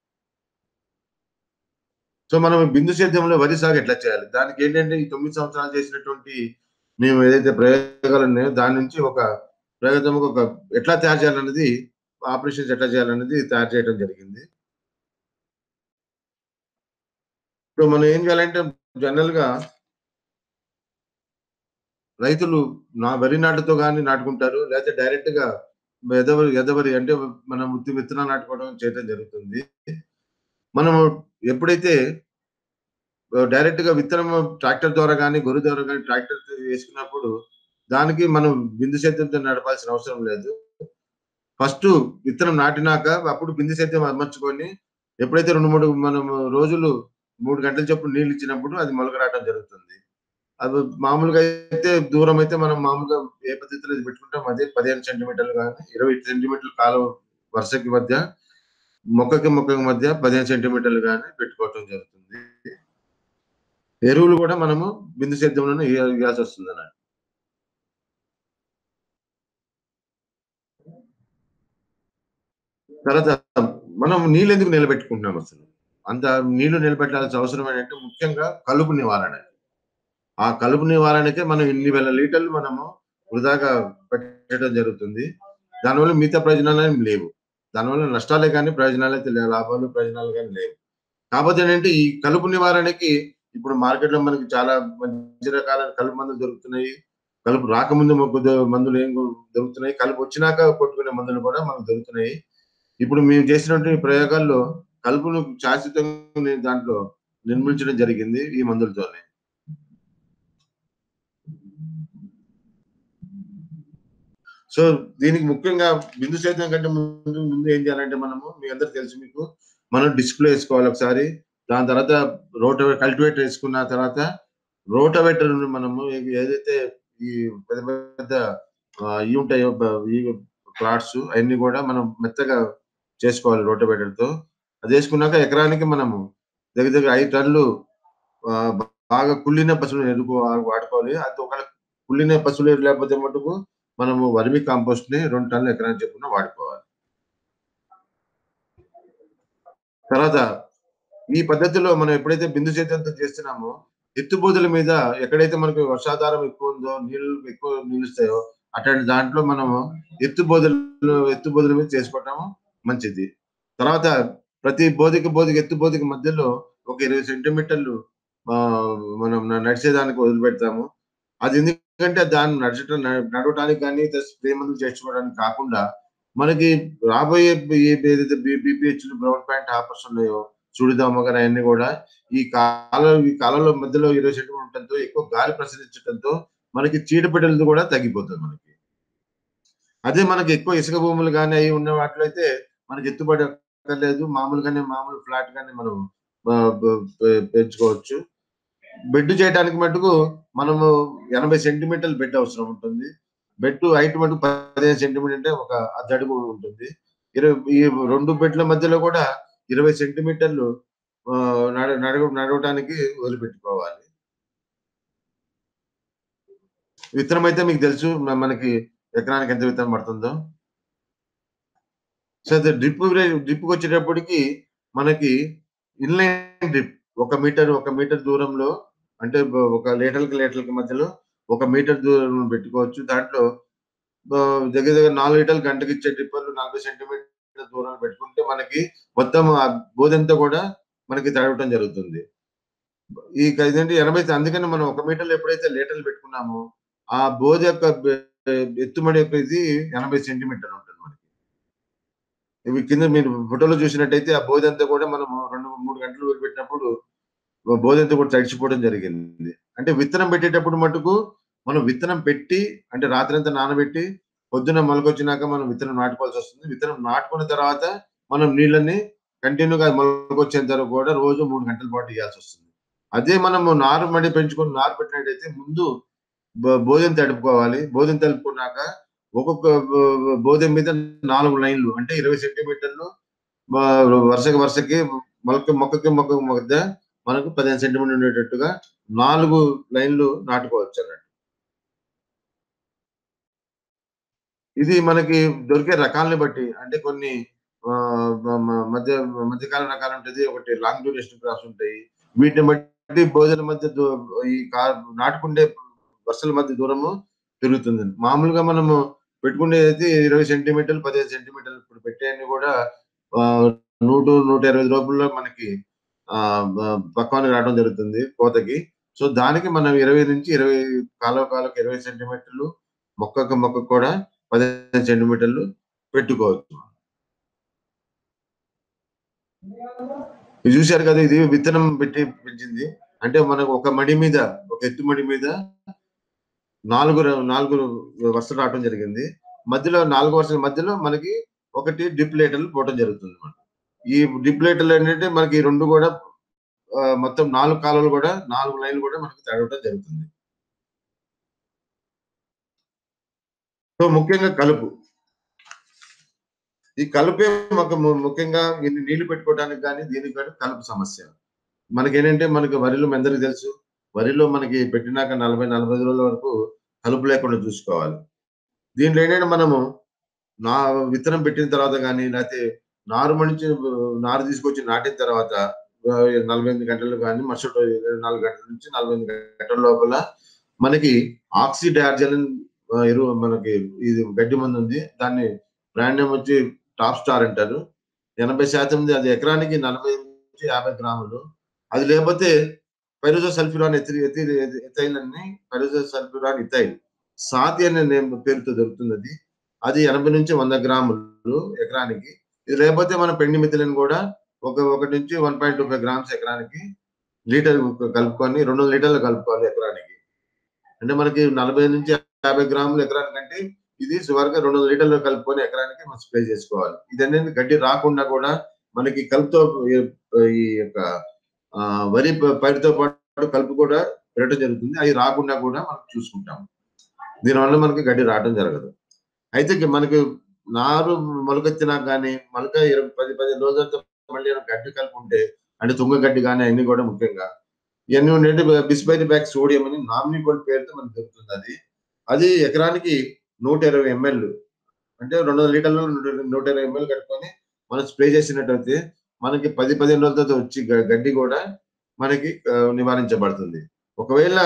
సో మనం బిందు సేద్యంలో వరి సాగు ఎట్లా చేయాలి దానికి ఏంటంటే ఈ తొమ్మిది సంవత్సరాలు చేసినటువంటి మేము ఏదైతే ప్రయోగాలు ఉన్నాయో దాని నుంచి ఒక ప్రయోగం ఒక ఎట్లా తయారు చేయాలన్నది ఆపరేషన్స్ ఎట్లా చేయాలన్నది తయారు చేయడం జరిగింది సో మనం ఏం చేయాలంటే జనరల్ గా రైతులు నా వరి నాటుతో కానీ నాటుకుంటారు లేకపోతే డైరెక్ట్ గా ఎదవరి ఎదవరి అంటే మనం ఉత్తి విత్తనాలు నాటుకోవడం చేయడం జరుగుతుంది మనము ఎప్పుడైతే డైరెక్ట్ గా విత్తనం ట్రాక్టర్ ద్వారా కానీ గొర్రె ద్వారా కానీ ట్రాక్టర్ వేసుకున్నప్పుడు దానికి మనం బిందు సేద్యంతో నడపాల్సిన అవసరం లేదు ఫస్ట్ విత్తనం నాటినాక అప్పుడు బిందు సేద్యం అమర్చుకొని ఎప్పుడైతే రెండు మూడు మనం రోజులు మూడు గంటల చొప్పున నీళ్ళు ఇచ్చినప్పుడు అది మొలక రావడం జరుగుతుంది అది మామూలుగా అయితే దూరం అయితే మనం మామూలుగా ఏ పద్ధతిలో ఇది పెట్టుకుంటాం అదే పదిహేను సెంటీమీటర్లు కానీ ఇరవై సెంటీమీటర్ల కాలం వరుసకి మధ్య మొక్కకి మొక్కకి మధ్య పదిహేను సెంటీమీటర్లు కానీ పెట్టుకోవటం జరుగుతుంది ఎరువులు కూడా మనము బిందు సేద్యంలోనే ఇయ్య- ఇవ్వాల్సి వస్తుంది అన్నట్టు తర్వాత మనం నీళ్ళు ఎందుకు నిలబెట్టుకుంటున్నాం అసలు అంత నీళ్లు నిలబెట్టాల్సిన అవసరం ఏంటంటే ముఖ్యంగా కలుపు నివారణ ఆ కలుపు నివారణకే మనం ఇన్ని వేల లీటర్లు మనము వృధాగా పెట్టడం జరుగుతుంది దానివల్ల మిగతా ప్రయోజనాలు ఏం లేవు దానివల్ల నష్టాలే కానీ ప్రయోజనాలు అయితే లేవు లాభాలు ప్రయోజనాలు కానీ లేవు కాకపోతే ఏంటంటే ఈ కలుపు నివారణకి ఇప్పుడు మార్కెట్ లో మనకి చాలా మంచి రకాల కలుపు మందులు దొరుకుతున్నాయి కలుపు రాకముందు మాకు ద- మందులు ఏం దొరుకుతున్నాయి కలుపు వచ్చినాక కొట్టుకునే మందులు కూడా మనకు దొరుకుతున్నాయి ఇప్పుడు మేము చేసినటువంటి ప్రయోగాల్లో కలుపును శాశ్వతంగా ని- దాంట్లో నిర్మించడం జరిగింది ఈ మందులతోనే సో దీనికి ముఖ్యంగా బిందు సేద్యం కంటే ముందు ముందు ఏం చేయాలంటే మనము మీ అందరికి తెలుసు మీకు మనం డిస్ప్లే వేసుకోవాలి ఒకసారి దాని తర్వాత రోటవే కల్టివేటర్ వేసుకున్న తర్వాత రోటవేటర్ మనము ఏ- ఏదైతే ఈ పెద్ద పెద్ద ఆ, ఇవి ఉంటాయో బ- ఈ ప్లాట్స్ అవన్నీ కూడా మనం మెత్తగా చేసుకోవాలి రోటవేటర్ తో అది వేసుకున్నాక ఎకరానికి మనము దగ్గర దగ్గర ఐదు టన్నులు ఆ, బాగా కుళ్ళిన పశువులు ఎరుపు వాడుకోవాలి అది ఒక కుళ్ళిన పశువులు ఎరువు లేకపోతే మటుకు మనము వర్మి కాంపోస్ట్ ని రెండు టన్నులు ఎకరానికి చెప్పున వాడుకోవాలి తర్వాత ఈ పద్ధతిలో మనం ఎప్పుడైతే బిందు సేద్యంతో చేస్తున్నామో ఎత్తుబోతుల మీద ఎక్కడైతే మనకు వర్షాధారం ఎక్కువ ఉందో నీళ్లు ఎక్కువ నిలుస్తాయో అట్లాంటి దాంట్లో మనము ఎత్తుబోధలు ఎత్తుబోధల మీద చేసుకోవటం మంచిది తర్వాత ప్రతి బోధిక బోధిక ఎత్తు బోధిక మధ్యలో ఒక ఇరవై సెంటీమీటర్లు ఆ, మనం న- నడిచేదానికి వదిలిపెడతాము అది ఎందుకంటే దాన్ని నడచడం న- నడవటానికి కానీ స్ప్రే మందులు చేసుకోవడానికి కాకుండా మనకి రాబోయే ఈ- ఏదైతే బీపీహెచ్ బ్రౌన్ ప్యాంట్ హాపర్స్ ఉన్నాయో చూడిదామ కానీ అవన్నీ కూడా ఈ కాల ఈ కాలంలో మధ్యలో ఇరవై సెంటీమీటర్ ఉండటంతో ఎక్కువ గాలి ప్రసరించడంతో మనకి చీడపీడలది కూడా తగ్గిపోతుంది మనకి అదే మనకి ఎక్కువ ఇసుక భూములు కానీ అవి ఉన్న వాటిలో అయితే మనకి ఎత్తుబడి అక్కర్లేదు మామూలుగానే మామూలు ఫ్లాట్ గానే మనం ఆ, బ- పె- పెంచుకోవచ్చు బెడ్ చేయడానికి మటుకు మనము ఎనభై సెంటీమీటర్ల బెడ్ అవసరం ఉంటుంది బెడ్ హైట్ మటుకు పదిహేను సెంటీమీటర్ అంటే ఒక అర్ధ అడుగు ఉంటుంది ఇరవై ఈ రెండు బెడ్ల మధ్యలో కూడా ఇరవై సెంటీమీటర్లు ఆ, నడ నడవ నడవటానికి వదిలిపెట్టుకోవాలి విత్తనం అయితే మీకు తెలుసు మ- మనకి ఎకరానికి ఎంత విత్తనం పడుతుందో సో డ్రిప్ డ్రిప్కి వచ్చేటప్పటికి మనకి ఇన్లైన్ డ్రిప్ ఒక మీటర్ ఒక మీటర్ దూరంలో అంటే బ- ఒక లీటర్కి లీటర్కి మధ్యలో ఒక మీటర్ దూరం పెట్టుకోవచ్చు దాంట్లో ఆ, దగ్గర దగ్గర నాలుగు లీటర్లు గంటకి ఇచ్చే టిప్పర్లు నలభై సెంటీమీటర్ దూరం పెట్టుకుంటే మనకి మొత్తం ఆ బోధంతా కూడా మనకి తడవటం జరుగుతుంది ఈ ఇదేంటి ఎనభై అందుకని మనం ఒక మీటర్లో ఎప్పుడైతే లీటర్లు పెట్టుకున్నామో ఆ బోధ యొక్క బె- ఎత్తుమడి యొక్క ఇది ఎనభై సెంటీమీటర్లు ఉంటుంది మనకి ఇవి కింద మీరు ఫోటోలో చూసినట్టయితే ఆ బోధ అంతా కూడా మనం రెండు మూడు గంటలు పెట్టినప్పుడు బోధ అంతా కూడా తడిచిపోవడం జరిగింది అంటే విత్తనం పెట్టేటప్పుడు మటుకు మనం విత్తనం పెట్టి అంటే రాత్రి అంతా నానబెట్టి పొద్దున మొలకొచ్చినాక మనం విత్తనం నాటుకోవాల్సి వస్తుంది విత్తనం నాటుకున్న తర్వాత మనం నీళ్ళని కంటిన్యూగా మొలకొచ్చేంత వరకు కూడా రోజు మూడు గంటల పాటు ఇవ్వాల్సి వస్తుంది అదే మనము నారు మడి పెంచుకొని నారు పెట్టినట్టయితే ముందు బ- బోధం తడుపుకోవాలి బోధం తడుపుకున్నాక ఒక్కొక్క బ- బోధం మీద నాలుగు లైన్లు అంటే ఇరవై సెంటీమీటర్లు మ- వరుసకి వరుసకి మొలక మొక్కకి మొక్క మధ్య మనకు పదిహేను సెంటీమీటర్ ఉండేటట్టుగా నాలుగు లైన్లు నాటుకోవచ్చు అన్నట్టు ఇది మనకి దొరికే రకాలని బట్టి అంటే కొన్ని ఆ, మ- మ- మధ్య మధ్యకాల రకాలు ఉంటుంది ఒకటి లాంగ్ డ్యూరేషన్ క్రాప్స్ ఉంటాయి వీటిని బట్టి భోజన మధ్య దూ- ఈ కా- నాటుకుండే వరుసల మధ్య దూరము పెరుగుతుంది మామూలుగా మనము పెట్టుకునేది అయితే ఇరవై సెంటీమీటర్లు పదిహేను సెంటీమీటర్లు ఇప్పుడు పెట్టేయన్ని కూడా ఆ, నూట నూట ఇరవై లోపల మనకి ఆ బ- పక్వానికి రావడం జరుగుతుంది కోతకి సో దానికి మనం ఇరవై నుంచి ఇరవై కాలువ కాలువకి ఇరవై సెంటీమీటర్లు మొక్కకు మొక్కకు కూడా పదిహేను సెంటీమీటర్లు పెట్టుకోవచ్చు ఇది చూశారు కదా ఇది విత్తనం పెట్టి పెంచింది అంటే మనకు ఒక మడి మీద ఒక ఎత్తు మడి మీద నాలుగు ర- నాలుగు వరుసలు రావడం జరిగింది మధ్యలో నాలుగు వరుసల మధ్యలో మనకి ఒకటి డిప్ లేటర్లు పోవడం జరుగుతుంది మనకి ఈ డిప్ లేటర్లు ఏంటంటే మనకి ఈ రెండు కూడా ఆ, మొత్తం నాలుగు కాలువలు కూడా నాలుగు లైన్లు కూడా మనకి తడవడం జరుగుతుంది సో ముఖ్యంగా కలుపు ఈ కలుపే మాకు ము- ముఖ్యంగా ఇన్ని నీళ్లు పెట్టుకోవడానికి కానీ దీనికి కానీ కలుపు సమస్య మనకి ఏంటంటే మనకి వరిలో మీ అందరికీ తెలుసు వరిలో మనకి పెట్టినాక నలభై నలభై రోజుల వరకు కలుపు లేకుండా చూసుకోవాలి దీంట్లో ఏంటంటే మనము నా విత్తనం పెట్టిన తర్వాత కానీ లేకపోతే నారు మడిచి నారు తీసుకొచ్చి నాటిన తర్వాత ఆ, నలభై ఎనిమిది గంటలు కానీ మరుసటి రోజు ఇరవై నాలుగు గంటల నుంచి నలభై ఎనిమిది గంటల లోపల మనకి ఆక్సి డయార్జలిన్ ఎరువు మనకి ఇది గడ్డి మందు ఉంది దాన్ని బ్రాండ్ నేమ్ వచ్చి టాప్ స్టార్ అంటారు ఎనభై శాతం ఉంది అది ఎకరానికి నలభై నుంచి యాభై గ్రాములు అది లేకపోతే పైరోజో సల్ఫ్యూరాన్ ఎథి ఎథి ఎథైల్ అని పైరోజో సల్ఫ్యూరాన్ ఇథైల్ సాతి అనే నేమ్ పేరుతో దొరుకుతుంది అది అది ఎనభై నుంచి వంద గ్రాములు ఎకరానికి ఇది లేకపోతే మన పెండి మిథిలిన్ కూడా ఒక ఒకటి నుంచి one point two five grams ఎకరానికి లీటర్ కలుపుకొని రెండు వందల లీటర్లు కలుపుకోవాలి ఎకరానికి అంటే మనకి నలభై నుంచి యాభై గ్రాములు ఎకరానికి అంటే ఇది సుమారుగా రెండు వందల లీటర్లు కలుపుకొని ఎకరానికి మనం స్ప్రే చేసుకోవాలి ఇది అనేది గడ్డి రాకుండా కూడా మనకి కలుపుతో ఈ- ఈ యొక్క ఆ, వరి ప- పైరుతో పాటు కలుపు కూడా పెరగడం జరుగుతుంది అవి రాకుండా కూడా మనం చూసుకుంటాం దీనివల్ల మనకి గడ్డి రావడం జరగదు అయితే ఇక మనకి నారు మొలకెత్తినా కానీ మొలక ఇరవై పది పదిహేను రోజులతో మళ్ళీ ఏమైనా గడ్డి కలుపు ఉంటే అంటే తుంగ గడ్డి కానీ అన్ని కూడా ముఖ్యంగా ఇవన్నీ ఉండేది బిస్బైరి బ్యాక్ సోడియం అని నామినీ గోల్డ్ పేరుతో మనకు దొరుకుతుంది అది అది ఎకరానికి నూట ఇరవై ఎంఎల్ అంటే రెండు వందల లీటర్లు నూట- నూట ఇరవై ఎంఎల్ కట్టుకొని మనం స్ప్రే చేసినట్టయితే మనకి పది పదిహేను రోజులతో వచ్చి గ- గడ్డి కూడా మనకి ఆ, నివారించబడుతుంది ఒకవేళ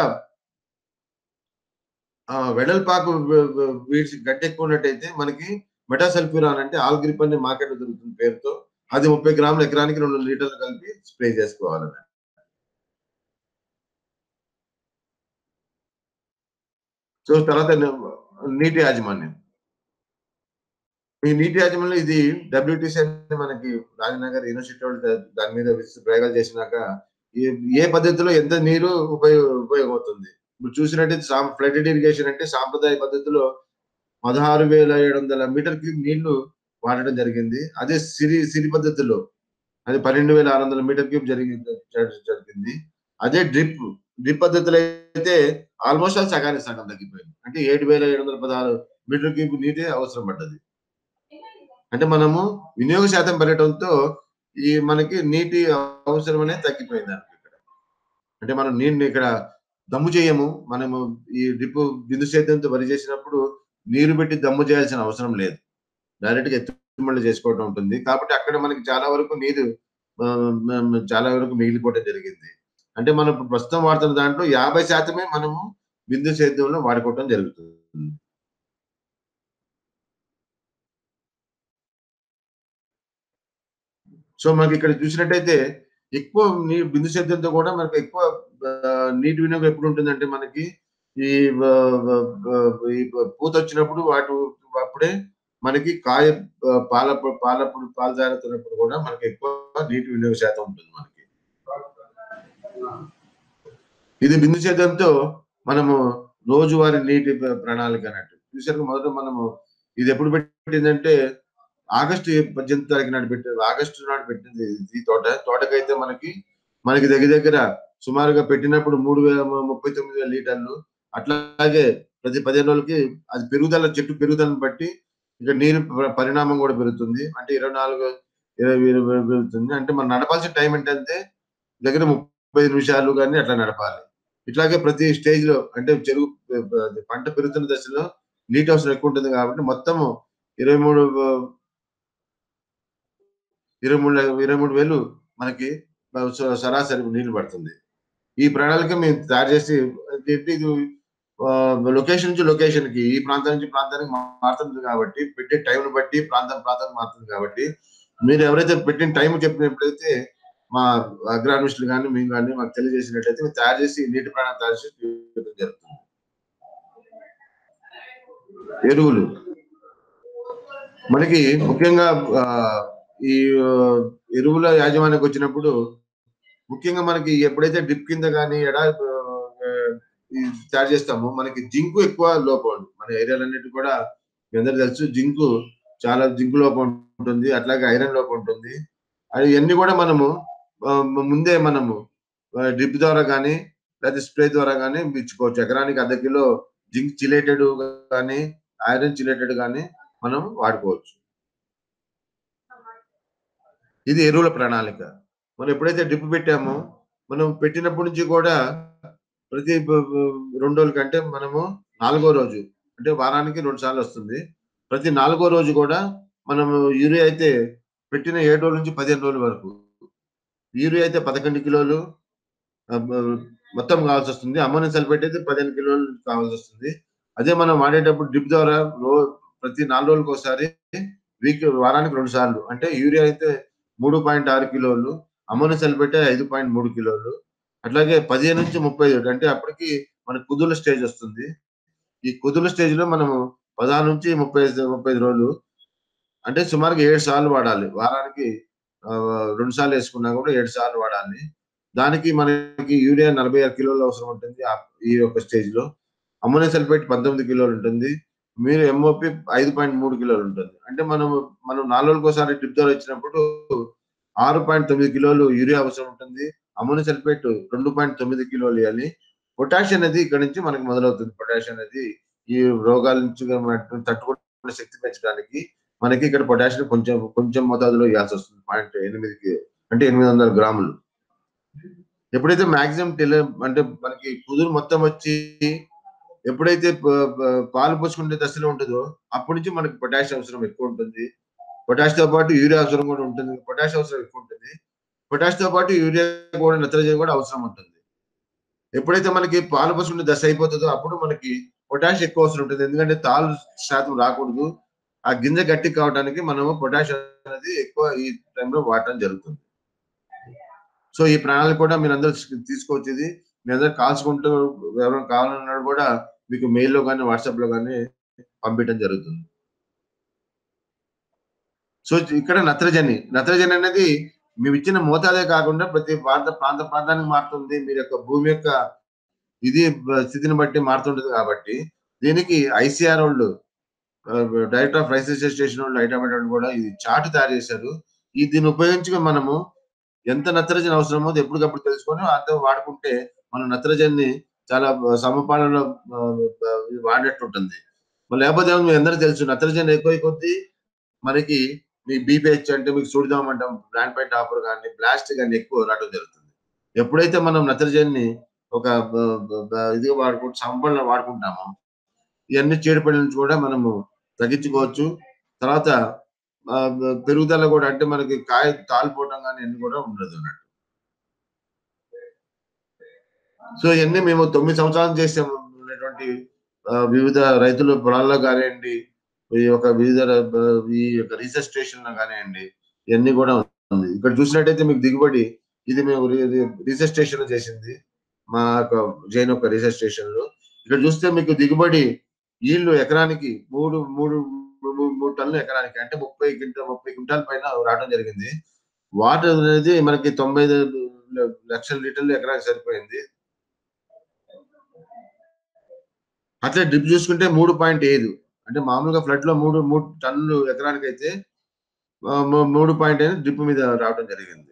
ఆ, వెడల్పాకు వ- వ- వీడ్స్ గడ్డి ఎక్కువ ఉన్నట్టయితే మనకి మెటాసల్ఫ్యూరాన్ అంటే ఆల్ గ్రిప్ అనే మార్కెట్ దొరుకుతుంది పేరుతో అది ముప్పై గ్రాములు ఎకరానికి రెండు లీటర్లు కలిపి స్ప్రే చేసుకోవాలన్న సో తర్వాత న- నీటి యాజమాన్యం ఈ నీటి యాజమాన్యం ఇది డబ్ల్యూటీసీ అని మనకి రాజనగర్ యూనివర్సిటీ వాళ్ళు దా- దాని మీద విస్తృత ప్రయోగాలు చేసినాక ఏ- ఏ పద్ధతిలో ఎంత నీరు ఉపయోగ ఉపయోగమవుతుంది ఇప్పుడు చూసినట్టయితే ఫ్లడ్ ఇరిగేషన్ అంటే సాంప్రదాయ పద్ధతిలో పదహారు వేల ఏడు వందల మీటర్ క్యూబ్ నీళ్లు వాడడం జరిగింది అదే సిరి సిరి పద్ధతిలో అది పన్నెండు వేల ఆరు వందల మీటర్ క్యూబ్ జరిగింది జ- జరిగింది అదే డ్రిప్ డ్రిప్ పద్ధతిలో అయితే ఆల్మోస్ట్ ఆల్ సగానికి సగం తగ్గిపోయింది అంటే ఏడు వేల ఏడు వందల పదహారు మీటర్ క్యూబ్ నీటి అవసరం పడ్డది అంటే మనము వినియోగ శాతం పెరగడంతో ఈ మనకి నీటి అవసరం అనేది తగ్గిపోయింది అన్నమాట ఇక్కడ అంటే మనం నీటిని ఇక్కడ దమ్ము చేయము మనము ఈ డ్రిప్ బిందు సేద్యంతో వరి చేసినప్పుడు నీరు పెట్టి దమ్ము చేయాల్సిన అవసరం లేదు డైరెక్ట్ గా ఎత్తుమళ్ళు చేసుకోవడం ఉంటుంది కాబట్టి అక్కడ మనకి చాలా వరకు నీరు ఆహ్, మ చాలా వరకు మిగిలిపోవడం జరిగింది. అంటే మనం ఇప్పుడు ప్రస్తుతం వాడుతున్న దాంట్లో 50% మనము బిందు సేద్యంలో వాడుకోవటం జరుగుతుంది. సో, మనకిక్కడ చూసినట్టయితే ఎక్కువ నీ బిందు సేద్యంతో కూడా మనకు ఎక్కువ ఆహ్, నీటి వినియోగం ఎప్పుడుంటుందంటే మనకి ఈ వ వ వ ఈ పూతొచ్చినప్పుడు వాటి అప్పుడే మనకి కాయ ఆహ్, పాలప్పుడు పాలప్పుడు పాలు జారుతున్నప్పుడు కూడా మనకి ఎక్కువ నీటి వినియోగ శాతం ఉంటుంది మనకి. ఇది బిందు సేద్యంతో మనము రోజువారీ నీటి ప్ర ప్రణాళిక అన్నట్టు. చూసారుగా మొదట మనము ఇది ఎప్పుడు పెట్టిందంటే ఆగస్టు 18 తారీఖు నాడు పెట్టారు. ఆగస్టు నాడు పెట్టింది ఈ తోట. తోటకైతే మనకి, మనకి దగ్గర దగ్గర సుమారుగా పెట్టినప్పుడు 3039 లీటర్లు. అట్లాగే ప్రతి 15 రోజులకి అది పెరుగుదల చెట్టు పెరుగుదలను బట్టి ఇక నీరు ప పరిణామం కూడా పెరుగుతుంది. అంటే 24 20 20 పెరుగుతుంది. అంటే మనం నడపాల్సిన టైం ఏంటంటే దగ్గర 35 నిమిషాలు గాని అట్లా నడపాలి. ఇట్లాగే ప్రతి స్టేజ్‌లో అంటే చెరుకు ప ప పంట పెరుగుతున్న దశలో నీటి అవసరం ఎక్కువ ఉంటుంది కాబట్టి మొత్తము 23 23 23,000 మనకి ఆహ్, స సరాసరి నీళ్లు పడుతుంది. ఈ ప్రణాళిక మేము తయారు చేసి ఏంటి ఇది ఆహ్, లొకేషన్ నుంచి లొకేషన్‌కి ఈ ప్రాంతం నుంచి ప్రాంతానికి మారుతుంది కాబట్టి పెట్టే టైంని బట్టి ప్రాంతం ప్రాంతానికి మారుతుంది కాబట్టి మీరు ఎవరైతే పెట్టిన టైం చెప్పినప్పుడైతే మా అగ్రానమిస్టులు గాని, మేము గాని మాకు తెలియజేసినట్లయితే మేము తయారు చేసి నీటి ప్రణాళిక తయారు చేసి ఇవ్వడం జరుగుతుంది. ఎరువులు. మనకి ముఖ్యంగా ఆహ్, ఈ ఎరువుల యాజమాన్యానికొచ్చినప్పుడు ముఖ్యంగా మనకి ఎప్పుడైతే డ్రిప్ కింద గాని ఎడా ఆహ్, ఈ తయారు చేస్తామో మనకి జింకు ఎక్కువ లోపం. మన ఏరియాలన్నిటికి కూడా మీ అందరికి తెలుసు జింకు చాలా జింకు లోపం ఉంటుంది. అట్లాగే ఐరన్ లోపం ఉంటుంది. అయన్నీ కూడా మనము ఆహ్, ముందే మనము ఆహ్, డ్రిప్ ద్వారా గాని లేకపోతే స్ప్రే ద్వారా గాని ఇచ్చుకోవచ్చు. ఎకరానికి అర్ధ కిలో జింక్ చిలేటెడ్ గాని, ఐరన్ చిలేటెడ్ గాని మనం వాడుకోవచ్చు. ఇది ఎరువుల ప్రణాళిక. మనం ఎప్పుడైతే డ్రిప్ పెట్టామో మనం పెట్టినప్పటి నుంచి కూడా ప్రతి బ బ 2 రోజులకంటే మనము నాలుగో రోజు అంటే వారానికి 2 సార్లు వస్తుంది. ప్రతి నాలుగో రోజు కూడా మనము యూరియా అయితే పెట్టిన 7 రోజుల నుంచి 15 రోజుల వరకు. యూరియా అయితే 11 కిలోలు ఆహ్, బ మొత్తం కావాల్సొస్తుంది. అమ్మోనియం సల్ఫేట్ అయితే 15 కిలోలు కావాల్సొస్తుంది. అదే మనం వాడేటప్పుడు డ్రిప్ ద్వారా రో ప్రతి 4 రోజులకోసారి వీక్ వారానికి 2 సార్లు. అంటే యూరియా అయితే 3.6 కిలోలు, అమ్మోనియం సల్ఫేట్ 5.3 కిలోలు. అట్లాగే 15-35 అంటే అప్పటికి మనకు కుదుల స్టేజ్ వస్తుంది. ఈ కుదుల స్టేజ్‌లో మనము 16-30 35 రోజులు అంటే సుమారుగా 7 సార్లు వాడాలి. వారానికి ఆహ్, 2 సార్లు వేసుకున్నా కూడా 7 సార్లు వాడాలి. దానికి మనకి యూరియా 46 కిలోలు అవసరం ఉంటుంది. ఆహ్, ఈ యొక్క స్టేజ్‌లో. అమ్మోనియం సల్ఫేట్ 19 కిలోలు ఉంటుంది. మీరు ఎంఓపి 5.3 కిలోలు ఉంటుంది. అంటే మనము మనం 4 రోజులకోసారి డ్రిప్ ద్వారా ఇచ్చినప్పుడు 6.9 కిలోలు యూరియా అవసరం ఉంటుంది. అమ్మోనియం సల్ఫేట్ 2.9 కిలోలు ఇయ్యాలి. పొటాష్ అనేది ఇక్కడ నుంచి మనకు మొదలవుతుంది. పొటాష్ అనేది ఈ రోగాల నుంచి మనకు తట్టుకునే శక్తి పెంచడానికి మనకి ఇక్కడ పొటాషియం కొంచెం కొంచెం మోతాదులో ఇయ్యాల్సొస్తుంది. 0.8కి అంటే 800 గ్రాములు. ఎప్పుడైతే మాక్సిమం టెల అంటే మనకి కుదురు మొత్తం వచ్చి ఎప్పుడైతే ప ప పాలు పోసుకునే దశలో ఉంటదో అప్పటి నుంచి మనకి పొటాష్ అవసరం ఎక్కువ ఉంటుంది. పొటాష్‌తో పాటు యూరియా అవసరం కూడా ఉంటుంది. పొటాష్ అవసరం ఎక్కువ ఉంటుంది. పొటాష్‌తో పాటు యూరియా కూడా నత్రజని కూడా అవసరం ఉంటుంది. ఎప్పుడైతే మనకి పాలు పోసుకునే దశ అయిపోతదో అప్పుడు మనకి పొటాష్ ఎక్కువ అవసరం ఉంటుంది. ఎందుకంటే తాలు శాతం రాకూడదు. ఆ గింజ గట్టిగా కావడానికి మనము పొటాష్ అనేది ఎక్కువ ఈ టైంలో వాడటం జరుగుతుంది. సో, ఈ ప్రణాళిక కూడా మీరందరూ తీసుకోవచ్చు ఇది. మీరందరూ కాల్చుకుంటూ ఎవరైనా కావాలన్నా కూడా మీకు మెయిల్‌లో గాని, వాట్సాప్‌లో గాని పంపియటం జరుగుతుంది. సో, ఇక్కడ నత్రజని. నత్రజని అనేది మేమిచ్చిన మోతాదే కాకుండా ప్రతి ప్రాంత ప్రాంత ప్రాంతానికి మారుతుంది. మీరు యొక్క భూమి యొక్క ఇది బ స్థితిని బట్టి మారుతుంటది కాబట్టి దీనికి ఐసీఆర్ వోళ్ళు ah, director of rice research station వోళ్ళు హైదరాబాద్ వాళ్ళు కూడా ఇది చార్ట్ తయారు చేశారు. ఈ దీన్ని ఉపయోగించుకొని మనము ఎంత నత్రజని అవసరమో అది ఎప్పటికప్పుడు తెలుసుకొని అంత వాడుకుంటే మనం నత్రజనిని చాలా బ సమపాలలో ఆహ్, ఆహ్, వాడినట్టు ఉంటుంది. లేకపోతే మీ అందరికి తెలుసు నత్రజని ఎక్కువయ్యే కొద్దీ మనకి మీ బీపీహెచ్ అంటే మీకు సూడిదోమ అంటాం. ప్లాంట్ పై టాపర్ గాని, బ్లాస్ట్ గాని ఎక్కువ రావడం జరుగుతుంది. ఎప్పుడైతే మనం నత్రజనిని ఒక బ బ బ ఇదిగా వాడుకుంటూ సమపాలలో వాడుకుంటామో ఇయన్నీ చీడపీడల నుంచి కూడా మనము తగ్గించుకోవచ్చు. తర్వాత ఆహ్, పెరుగుదల కూడా అంటే మనకి కాయ తాలిపోవటం గాని అన్ని కూడా ఉండదు అన్నట్టు. సో ఇయన్నీ మేము 9 సంవత్సరాలు చేసాము ఉన్నటువంటి ఆహ్, వివిధ రైతుల పొలాల్లో గానియండి, ఈ యొక్క వివిధ ర బ ఈ యొక్క రీసెర్చ్ స్టేషన్‌లో గానియండి, ఇయన్నీ కూడా ఉంది. ఇక్కడ చూసినట్టయితే మీకు దిగుబడి ఇది మేము రి రి రీసెర్చ్ స్టేషన్‌లో చేసింది. మా యొక్క జైన్ యొక్క రీసెర్చ్ స్టేషన్‌లో. ఇక్కడ చూస్తే మీకు దిగుబడి ఈల్డ్ ఎకరానికి 3, 3, 3 టన్నులు ఎకరానికి అంటే 30 కింట 30 క్వింటాల్ పైన రావడం జరిగింది. వాటర్ అనేది మనకి 95 ల లక్షల లీటర్లు ఎకరానికి సరిపోయింది. అట్లే డ్రిప్ చూసుకుంటే 3.5 అంటే మామూలుగా ఫ్లడ్‌లో 3, 3 టన్నులు ఎకరానికైతే ఆహ్, ము 3.5 డ్రిప్ మీద రావడం జరిగింది.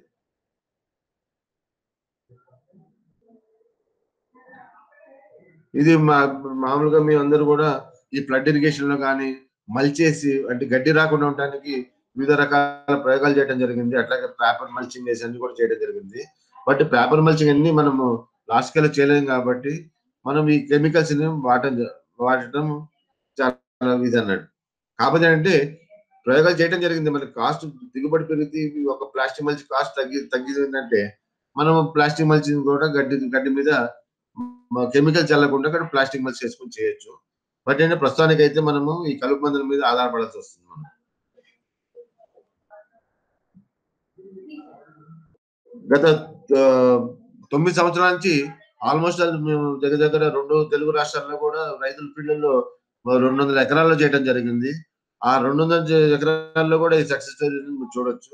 ఇది మా మామూలుగా మేమందరూ కూడా ఈ ఫ్లడ్ ఇరిగేషన్‌లో గాని, మల్చేసి అంటే గడ్డి రాకుండా ఉండటానికి వివిధ రకాల ప్రయోగాలు చేయడం జరిగింది. అట్లాగే పేపర్ మల్చింగ్ వేసి అన్ని కూడా చేయడం జరిగింది. బట్ పేపర్ మల్చింగ్ అన్నీ మనము లార్జ్ స్కేల్‌లో చేయలేం కాబట్టి, మనం ఈ కెమికల్స్‌ని వాడటం జ వాడటం చాలా ఇదన్నట్టు. కాకపోతే ఏంటంటే ప్రయోగాలు చేయడం జరిగింది. మనకి కాస్ట్ దిగుబడి పెరిగితే ఈ ఒక ప్లాస్టిక్ మల్చ్ కాస్ట్ తగ్గి తగ్గిందంటే, మనం ప్లాస్టిక్ మల్చింగ్ కూడా గడ్డి గడ్డి మీద మ కెమికల్ చల్లకుండా అక్కడ ప్లాస్టిక్ మల్చ్ చేసుకొని చేయొచ్చు. బట్ ఏంటంటే ప్రస్తుతానికైతే మనము ఈ కలుపు మందుల మీద ఆధారపడాల్సి వస్తుంది మనం. గత ఆహ్, 9 సంవత్సరాల నుంచి ఆల్‌మోస్ట్ ఆల్ మేము దగ్గర దగ్గర 2 తెలుగు రాష్ట్రాల్లో కూడా రైతుల ఫీల్డ్‌లో ఆహ్, 200 ఎకరాల్లో చేయడం జరిగింది. ఆ 200 జ ఎకరాల్లో కూడా ఈ సక్సెస్ స్టోరీని మీరు చూడొచ్చు.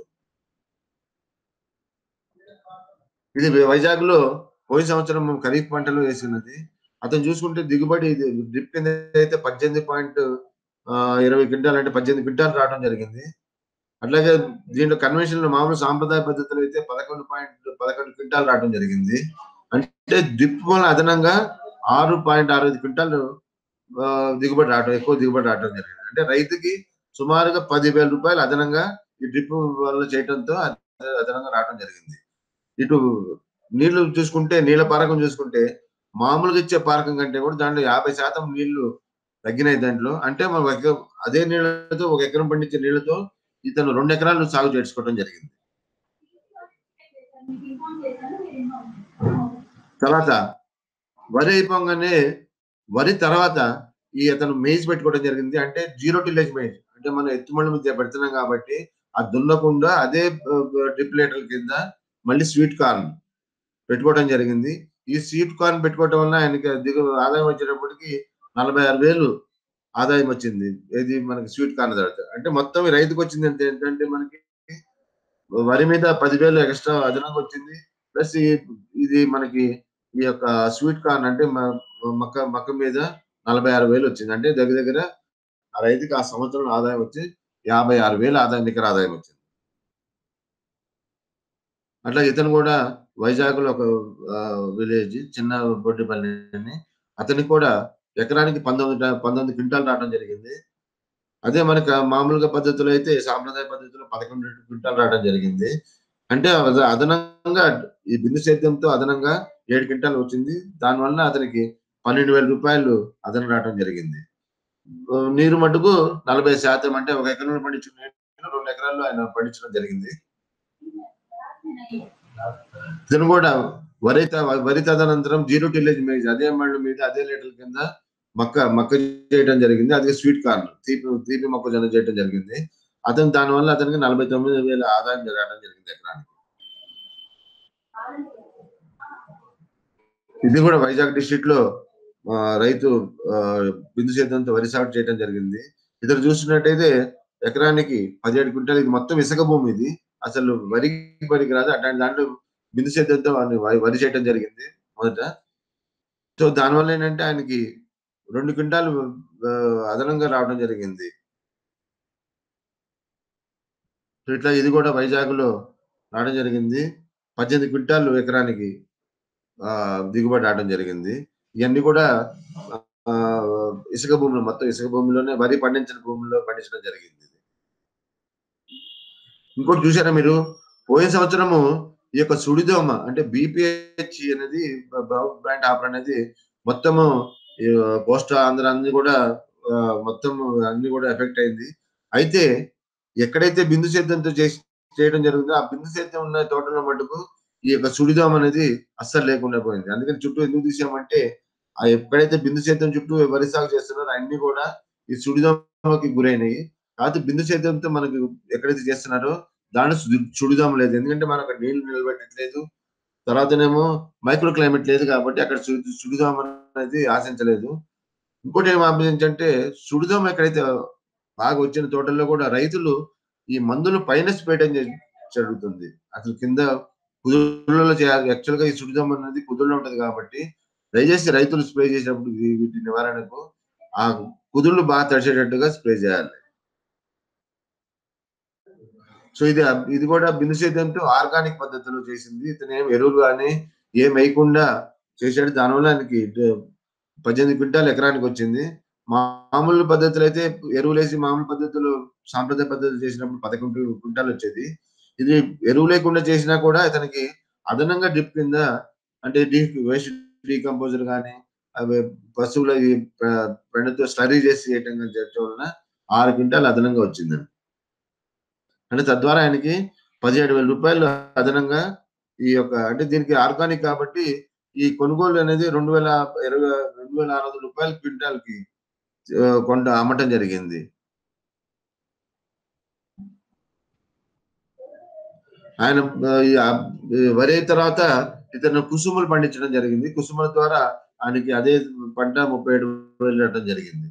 ఇది వైజాగ్‌లో పోయిన సంవత్సరం ఖరీఫ్ పంటలో వేసినది. అతను చూసుకుంటే దిగుబడి ఇది డ్రిప్ కింద అయితే 18 పాయింట్ ఆహ్, 20 క్వింటాల్ అంటే 18 క్వింటాల్ రావడం జరిగింది. అట్లాగే దీంట్లో కన్వెన్షనల్ మామూలు సాంప్రదాయ పద్ధతిలో అయితే 11.11 క్వింటాల్ రావడం జరిగింది. అంటే డ్రిప్ వల్ల అదనంగా 6.65 క్వింటాల్ ఆహ్, దిగుబడి రావడం ఎక్కువ దిగుబడి రావడం జరిగింది. అంటే రైతుకి సుమారుగా రూ. 10,000 అదనంగా ఈ డ్రిప్ వల్ల చేయటంతో అద్ అదనంగా రావడం జరిగింది. ఇటు నీళ్లు చూసుకుంటే నీళ్ల పారకం చూసుకుంటే మామూలుగా ఇచ్చే పారకం కంటే కూడా దాంట్లో 50% నీళ్లు తగ్గినాయి దాంట్లో. అంటే మనం ఒక అదే నీళ్లతో ఒక ఎకరం పండించే నీళ్లతో ఇతను 2 ఎకరాలు సాగు చేసుకోవడం జరిగింది. తర్వాత వరి అయిపోంగానే వరి తర్వాత ఈ అతను మెయిజ్ పెట్టుకోవడం జరిగింది. అంటే జీరో టిల్లేజ్ మెయిజ్. అంటే మనం ఎత్తుమళ్ళ మీద పెడుతున్నాం కాబట్టి అది దున్నకుండా అదే ఆహ్, డ్రిప్ లైటర్ల కింద మళ్ళీ స్వీట్ కార్న్ పెట్టుకోవడం జరిగింది. ఈ స్వీట్ కార్న్ పెట్టుకోవటం వల్ల ఆయనకి దిగు ఆదాయం వచ్చేటప్పటికి 46,000 ఆదాయం వచ్చింది. ఏది మనకి స్వీట్ కార్న్ తర్వాత. అంటే మొత్తం ఈ రైతుకొచ్చింది ఎంత ఏంటంటే మనకి వరి మీద 10,000 ఎక్స్‌ట్రా అదనంగా వచ్చింది. ప్లస్ ఈ ఇది మనకి ఈ యొక్క స్వీట్ కార్న్ అంటే మ మక్క మక్క మీద 46,000 వచ్చింది. అంటే దగ్గర దగ్గర ఆ రైతుకి ఆ సంవత్సరం ఆదాయం వచ్చి 56,000 ఆదాయం నికర ఆదాయం వచ్చింది. అట్లా ఇతను కూడా వైజాగ్‌లో ఒక ఆహ్, విలేజ్ చిన్న బొడ్డిపల్లి అని. అతనికి కూడా ఎకరానికి 19 ట 19 క్వింటాల్ రావడం జరిగింది. అదే మనకి మామూలుగా పద్ధతిలో అయితే సాంప్రదాయ పద్ధతిలో 11 క్వింటాల్ రావడం జరిగింది. అంటే అద అదనంగా ఈ బిందు సేద్యంతో అదనంగా 7 క్వింటాల్ వచ్చింది. దానివల్ల అతనికి రూ. 12,000 అదనం రావడం జరిగింది. ఆహ్, నీరు మట్టుకు 40% అంటే ఒక ఎకరంలో పండించిన నీరు 2 ఎకరాల్లో ఆయన పండించడం జరిగింది. ఇతను కూడా వరి త వరి తదనంతరం జీరో టిల్లేజ్ మేజ్ అదే మళ్ళీ మీద అదే లీటర్ల కింద మక్క మక్క చేయడం జరిగింది. అదే స్వీట్ కార్న్ తీపి తీపి మొక్కజొన్న చేయడం జరిగింది. అతను దానివల్ల అతనికి 49,000 ఆదాయం రావడం జరిగింది ఎకరానికి. ఇది కూడా వైజాగ్ డిస్ట్రిక్ట్‌లో ఆహ్, రైతు ఆహ్, బిందు సేద్యంతో వరి సాగు చేయడం జరిగింది. ఇతను చూస్తున్నట్టయితే ఎకరానికి 17 క్వింటాల్ ఇది మొత్తం ఇసుక భూమి ఇది. అసలు వరికి పనికిరాదు. అట్లాంటి దాంట్లో బిందు సేద్యంతో వాడిని వ వరి చేయడం జరిగింది మొదట. సో దానివల్ల ఏంటంటే ఆయనకి 2 క్వింటాల్ ఆహ్, అదనంగా రావడం జరిగింది. సో ఇట్లా ఇది కూడా వైజాగ్‌లో రావడం జరిగింది. 18 క్వింటాల్ ఎకరానికి ఆహ్, దిగుబడి రావడం జరిగింది. ఇయన్నీ కూడా ఆహ్, ఇసుక భూమిలో మొత్తం ఇసుక భూమిలోనే వరి పండించిన భూమిలో పండించడం జరిగింది. ఇంకోటి చూసారా మీరు? పోయిన సంవత్సరము ఈ యొక్క సుడిదోమ అంటే బీపీహెచ్ అనేది బ బ్రౌన్ బ్యాండ్ హాపర్ అనేది మొత్తము ఈ కోస్తా ఆంధ్ర అన్ని కూడా ఆహ్, మొత్తం అన్ని కూడా ఎఫెక్ట్ అయింది. అయితే ఎక్కడైతే బిందు సేద్యంతో చేసి చేయడం జరుగుతుందో ఆ బిందు సేద్యం ఉన్న తోటలో మటుకు ఈ యొక్క సుడిదోమ అనేది అస్సలు లేకుండా పోయింది అందుకని చుట్టూ ఎందుకు తీసామంటే ఆ ఎక్కడైతే బిందు సేద్యం చుట్టూ వరి సాగు చేస్తున్నారో అన్ని కూడా ఈ సుడిదోమకి గురైనవి కాకపోతే బిందు సేద్యంతో మనకి ఎక్కడైతే చేస్తున్నారో దాంట్లో సు- సుడిదోమ లేదు ఎందుకంటే మనం అక్కడ నీళ్లు నిలబెట్టట్లేదు తర్వాతనేమో మైక్రో క్లైమేట్ లేదు కాబట్టి అక్కడ సు- సుడిదోమ అనేది ఆశించలేదు ఇంకోటి ఏం ఆశించంటే సుడిదోమ ఎక్కడైతే బాగా వచ్చిన తోటల్లో కూడా రైతులు ఈ మందులు పైన స్ప్రే జరుగుతుంది అసలు కింద కుదుళ్ళలో చేయాలి యాక్చువల్ గా ఈ సుడిదోమ అనేది కుదుళ్ళలో ఉంటది కాబట్టి దయచేసి రైతులు స్ప్రే చేసినప్పుడు వీ- వీటి నివారణకు ఆ కుదుళ్ళు బాగా తడిచేటట్టుగా స్ప్రే చేయాలి సో ఇది ఇది కూడా బిందు సేద్యంతో ఆర్గానిక్ పద్ధతిలో చేసింది ఇతను ఏం ఎరువులు కానీ ఏం వేయకుండా చేశాడు దానివల్ల ఆయనకి డ- పద్దెనిమిది క్వింటాల్ ఎకరానికి వచ్చింది మామూలు పద్ధతులు అయితే ఎరువులు వేసి మామూలు పద్ధతులు సాంప్రదాయ పద్ధతులు చేసినప్పుడు పదకొండు క్వింటాల్ వచ్చేది ఇది ఎరువు లేకుండా చేసినా కూడా ఇతనికి అదనంగా డ్రిప్ కింద అంటే డీ వేస్ట్ డీకంపోజర్ కానీ అవి పశువుల ఈ ప్ర- పెండతో స్లరీ చేసి చేయటం కానీ చేయటం వలన ఆరు క్వింటాల్ అదనంగా వచ్చిందండి అంటే తద్వారా ఆయనకి పదిహేడు వేల రూపాయలు అదనంగా ఈ యొక్క అంటే దీనికి ఆర్గానిక్ కాబట్టి ఈ కొనుగోలు అనేది రెండు వేల ఇరవై రెండు వేల ఆరు వందల రూపాయలు క్వింటాల్ కి ఆ, కొంట అమ్మటం జరిగింది ఆయన ఆ, ఈ ఆ, ఈ వరి అయిన తర్వాత ఇతను కుసుమలు పండించడం జరిగింది కుసుమల ద్వారా ఆయనకి అదే పంట ముప్పై ఏడు వేలు ఇవ్వడం జరిగింది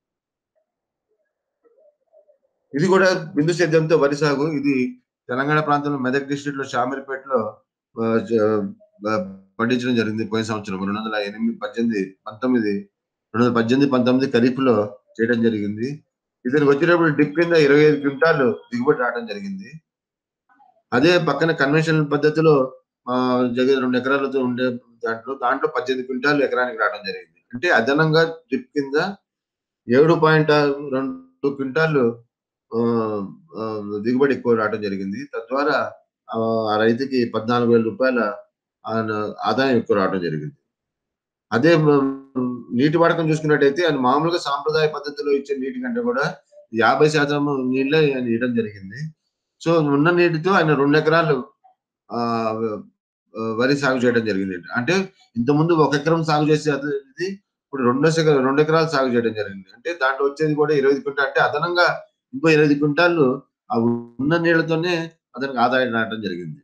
ఇది కూడా బిందు సేద్యంతో వరి సాగు ఇది తెలంగాణ ప్రాంతంలో మెదక్ డిస్ట్రిక్ట్ లో షామీర్పేటలో ఆ, జ- ఆ, పండించడం జరిగింది పోయిన సంవత్సరం రెండు వందల ఎనిమిది పద్దెనిమిది పంతొమ్మిది రెండు వందల పద్దెనిమిది పంతొమ్మిది ఖరీఫ్ లో చేయడం జరిగింది ఇతనికి వచ్చేటప్పుడు డిప్ కింద ఇరవై ఐదు క్వింటాలు దిగుబడి రావడం జరిగింది అదే పక్కన కన్వెన్షనల్ పద్ధతిలో ఆ, జగ రెండు ఎకరాలతో ఉండే దాంట్లో దాంట్లో పద్దెనిమిది క్వింటాలు ఎకరానికి రావడం జరిగింది అంటే అదనంగా డ్రిప్ కింద ఏడు పాయింట్ రెండు క్వింటాలు ఆ, ఆ, దిగుబడి ఎక్కువ రావడం జరిగింది తద్వారా ఆ, ఆ రైతుకి పద్నాలుగు వేల రూపాయల ఆయన ఆదాయం ఎక్కువ రావడం జరిగింది అదే మ- నీటి వాడకం చూసుకున్నట్టయితే ఆయన మామూలుగా సాంప్రదాయ పద్ధతిలో ఇచ్చే నీటి కంటే కూడా యాభై శాతం నీళ్ళే ఆయన ఇవ్వడం జరిగింది సో ఉన్న నీటితో ఆయన రెండు ఎకరాలు ఆ ఆ, వరి సాగు చేయడం జరిగింది అంటే ఇంతకుముందు ఒక ఎకరం సాగు చేసే అది ఇప్పుడు రెండు ఎకరా రెండు ఎకరాలు సాగు చేయడం జరిగింది అంటే దాంట్లో వచ్చేది కూడా ఇరవై ఐదు క్వింటాల్ అంటే అదనంగా ఇంకో ఇరవై ఐదు క్వింటాలు ఆ ఉన్న నీళ్లతోనే అతనికి ఆదాయం రావడం జరిగింది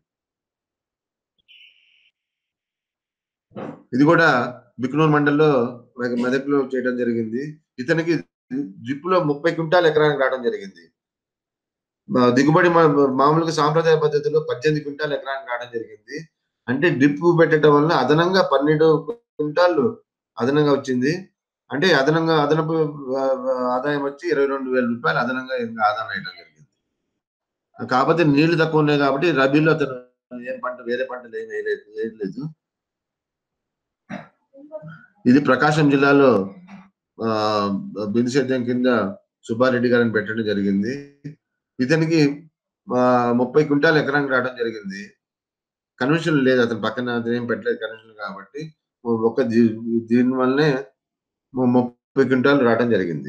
ఇది కూడా బిక్నూర్ మండల్లో మె- మెదక్లో చేయడం జరిగింది ఇతనికి డ్రిప్ లో ముప్పై క్వింటాల్ ఎకరానికి రావడం జరిగింది మా- దిగుబడి మా- మామూలుగా సాంప్రదాయ పద్ధతిలో పద్దెనిమిది క్వింటాల్ ఎకరానికి రావడం జరిగింది అంటే డ్రిప్ పెట్టడం వల్ల అదనంగా పన్నెండు క్వింటాలు అదనంగా వచ్చింది అంటే అదనంగా అదనపు ఆ, ఆ, ఆదాయం వచ్చి ఇరవై రెండు వేల రూపాయలు అదనంగా ఇంకా ఆదాయం అయ్యడం జరిగింది కాకపోతే నీళ్లు తక్కువ ఉన్నాయి కాబట్టి రబీలో అతను ఏం పంట వేరే పంటలు ఏం వేయలేదు వేయలేదు ఇది ప్రకాశం జిల్లాలో ఆ బిందు సేద్యం కింద సుబ్బారెడ్డి గారిని పెట్టడం జరిగింది ఇతనికి ఆ, ముప్పై క్వింటాల్ ఎకరానికి రావడం జరిగింది కన్వెన్షన్ లేదు అతను పక్కన అతను ఏం పెట్టలేదు కన్వెన్షన్ కాబట్టి ఒక దీని వల్లనే ము- ముప్పై క్వింటాల్ రావడం జరిగింది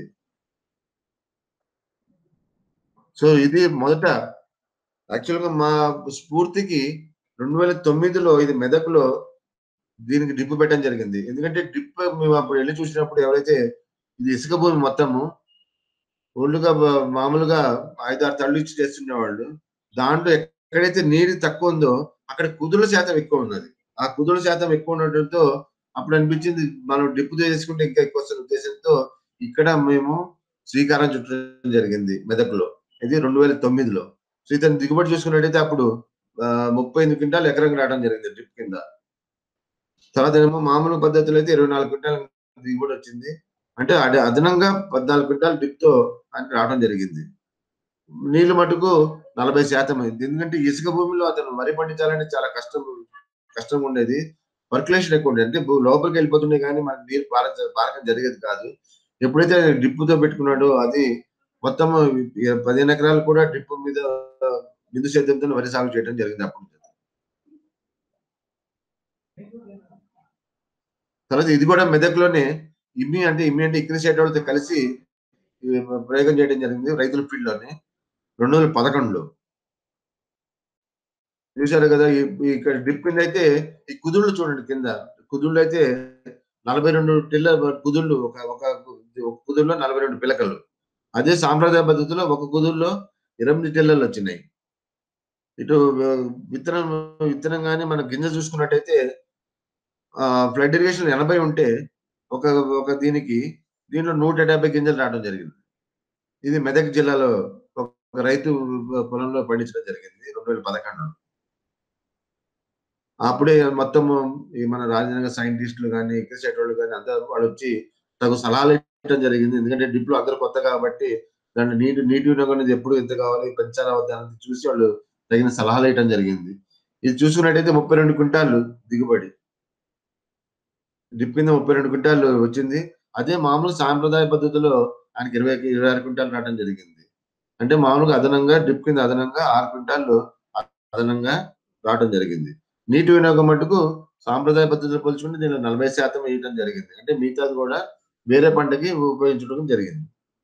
సో ఇది మొదట యాక్చువల్ గా మా స్ఫూర్తికి రెండు వేల తొమ్మిదిలో ఇది మెదక్లో దీనికి డిప్ పెట్టడం జరిగింది ఎందుకంటే డిప్ మేము అప్పుడు వెళ్ళి చూసినప్పుడు ఎవరైతే ఇది ఇసుక భూమి మొత్తము ఒళ్ళుగా బ- మామూలుగా ఐదారు తళ్ళు ఇచ్చి చేస్తుండేవాళ్ళు దాంట్లో ఎక్కడైతే నీరు తక్కువ ఉందో అక్కడ కుదుల శాతం ఎక్కువ ఉన్నది ఆ కుదుల శాతం ఎక్కువ ఉండటంతో అప్పుడు అనిపించింది మనం డిప్ చేసుకుంటే ఇంకా ఎక్కువ వస్తున్న ఉద్దేశంతో ఇక్కడ మేము శ్రీకారం చుట్టడం జరిగింది మెదక్లో ఇది రెండు వేల తొమ్మిదిలో సో ఇతను దిగుబడి చూసుకున్నట్టయితే అప్పుడు ఆ, ముప్పై ఎనిమిది క్వింటాలు ఎకరానికి రావడం జరిగింది డ్రిప్ కింద తర్వాత ఏమో మామూలు పద్ధతిలో అయితే ఇరవై నాలుగు క్వింటాల దిగుబడి వచ్చింది అంటే అడ- అదనంగా పద్నాలుగు క్వింటాల్ డ్రిప్ తో ఆయనకి రావడం జరిగింది నీళ్లు మటుకు నలభై శాతం అయింది ఎందుకంటే ఇసుక భూమిలో అతను వరి పండించాలంటే చాలా కష్టం కష్టంగా ఉండేది పర్కులేషన్ ఎక్కువ ఉండేది అంటే భూ- లోపలికి వెళ్ళిపోతున్నాయి కానీ మనకి నీరు పార పారకం జరిగేది కాదు ఎప్పుడైతే డ్రిప్ తో పెట్టుకున్నాడో అది మొత్తం ఈ పదిహేను ఎకరాలు కూడా డ్రిప్ మీద బిందు సేద్యంతో వరి సాగు చేయడం జరిగింది అప్పుడు తర్వాత ఇది కూడా మెదక్లోనే ఇమ్మి అంటే ఇమ్మి అంటే ఇక్రిసేట్ వాళ్ళతో కలిసి ఈ ప్రయోగం చేయడం జరిగింది రైతుల ఫీల్డ్ లోనే రెండు వేల పదకొండులో చూశారు కదా ఈ ఈ ఇక్కడ డ్రిప్ కింద అయితే ఈ కుదుళ్ళు చూడండి కింద కుదుళ్ళు అయితే నలభై రెండు టిల్ల కుదుళ్ళు ఒక ఒక ఒక కుదుల్లో నలభై రెండు పిలకలు అదే సాంప్రదాయ పద్ధతిలో ఒక కుదుల్లో ఎనిమిది టిల్లలు వచ్చినాయి ఇటు ఆ, విత్తనం విత్తనం కానీ మన గింజ చూసుకున్నట్టయితే ఫ్లడ్ ఇరిగేషన్ ఎనభై ఉంటే ఒక ఒక దీనికి దీంట్లో నూట డెబ్బై గింజలు రావడం జరిగింది ఇది మెదక్ జిల్లాలో ఒక రైతు పొలంలో పండించడం జరిగింది రెండు వేల పదకొండులో అప్పుడే మొత్తం ఈ మన రాజధాని సైంటిస్టులు కానీ ఎక్కిసేట వాళ్ళు కానీ అందరూ వాళ్ళు వచ్చి తగు సలహాలు ఇవ్వడం జరిగింది ఎందుకంటే డిప్లో అందరూ కొత్త కాబట్టి దాన్ని నీటి నీటి వినియోగం అనేది ఎప్పుడు ఎంత కావాలి పెంచాలా వద్దా అనేది చూసి వాళ్ళు తగిన సలహాలు ఇవ్వడం జరిగింది ఇది చూసుకున్నట్టయితే ముప్పై రెండు క్వింటాలు దిగుబడి డ్రిప్ కింద ముప్పై రెండు క్వింటాలు వచ్చింది అదే మామూలు సాంప్రదాయ పద్ధతిలో ఆయనకి ఇరవై ఇరవై ఆరు క్వింటాలు రావడం జరిగింది అంటే మామూలుగా అదనంగా డ్రిప్ కింద అదనంగా ఆరు క్వింటాలు అదనంగా రావడం జరిగింది నీటి వినియోగం మటుకు సాంప్రదాయ పద్ధతిలో పోల్చుకుంటే దీనిలో నలభై శాతం వేయడం జరిగింది అంటే మిగతాది కూడా వేరే పంటకి ఉపయోగించడం జరిగింది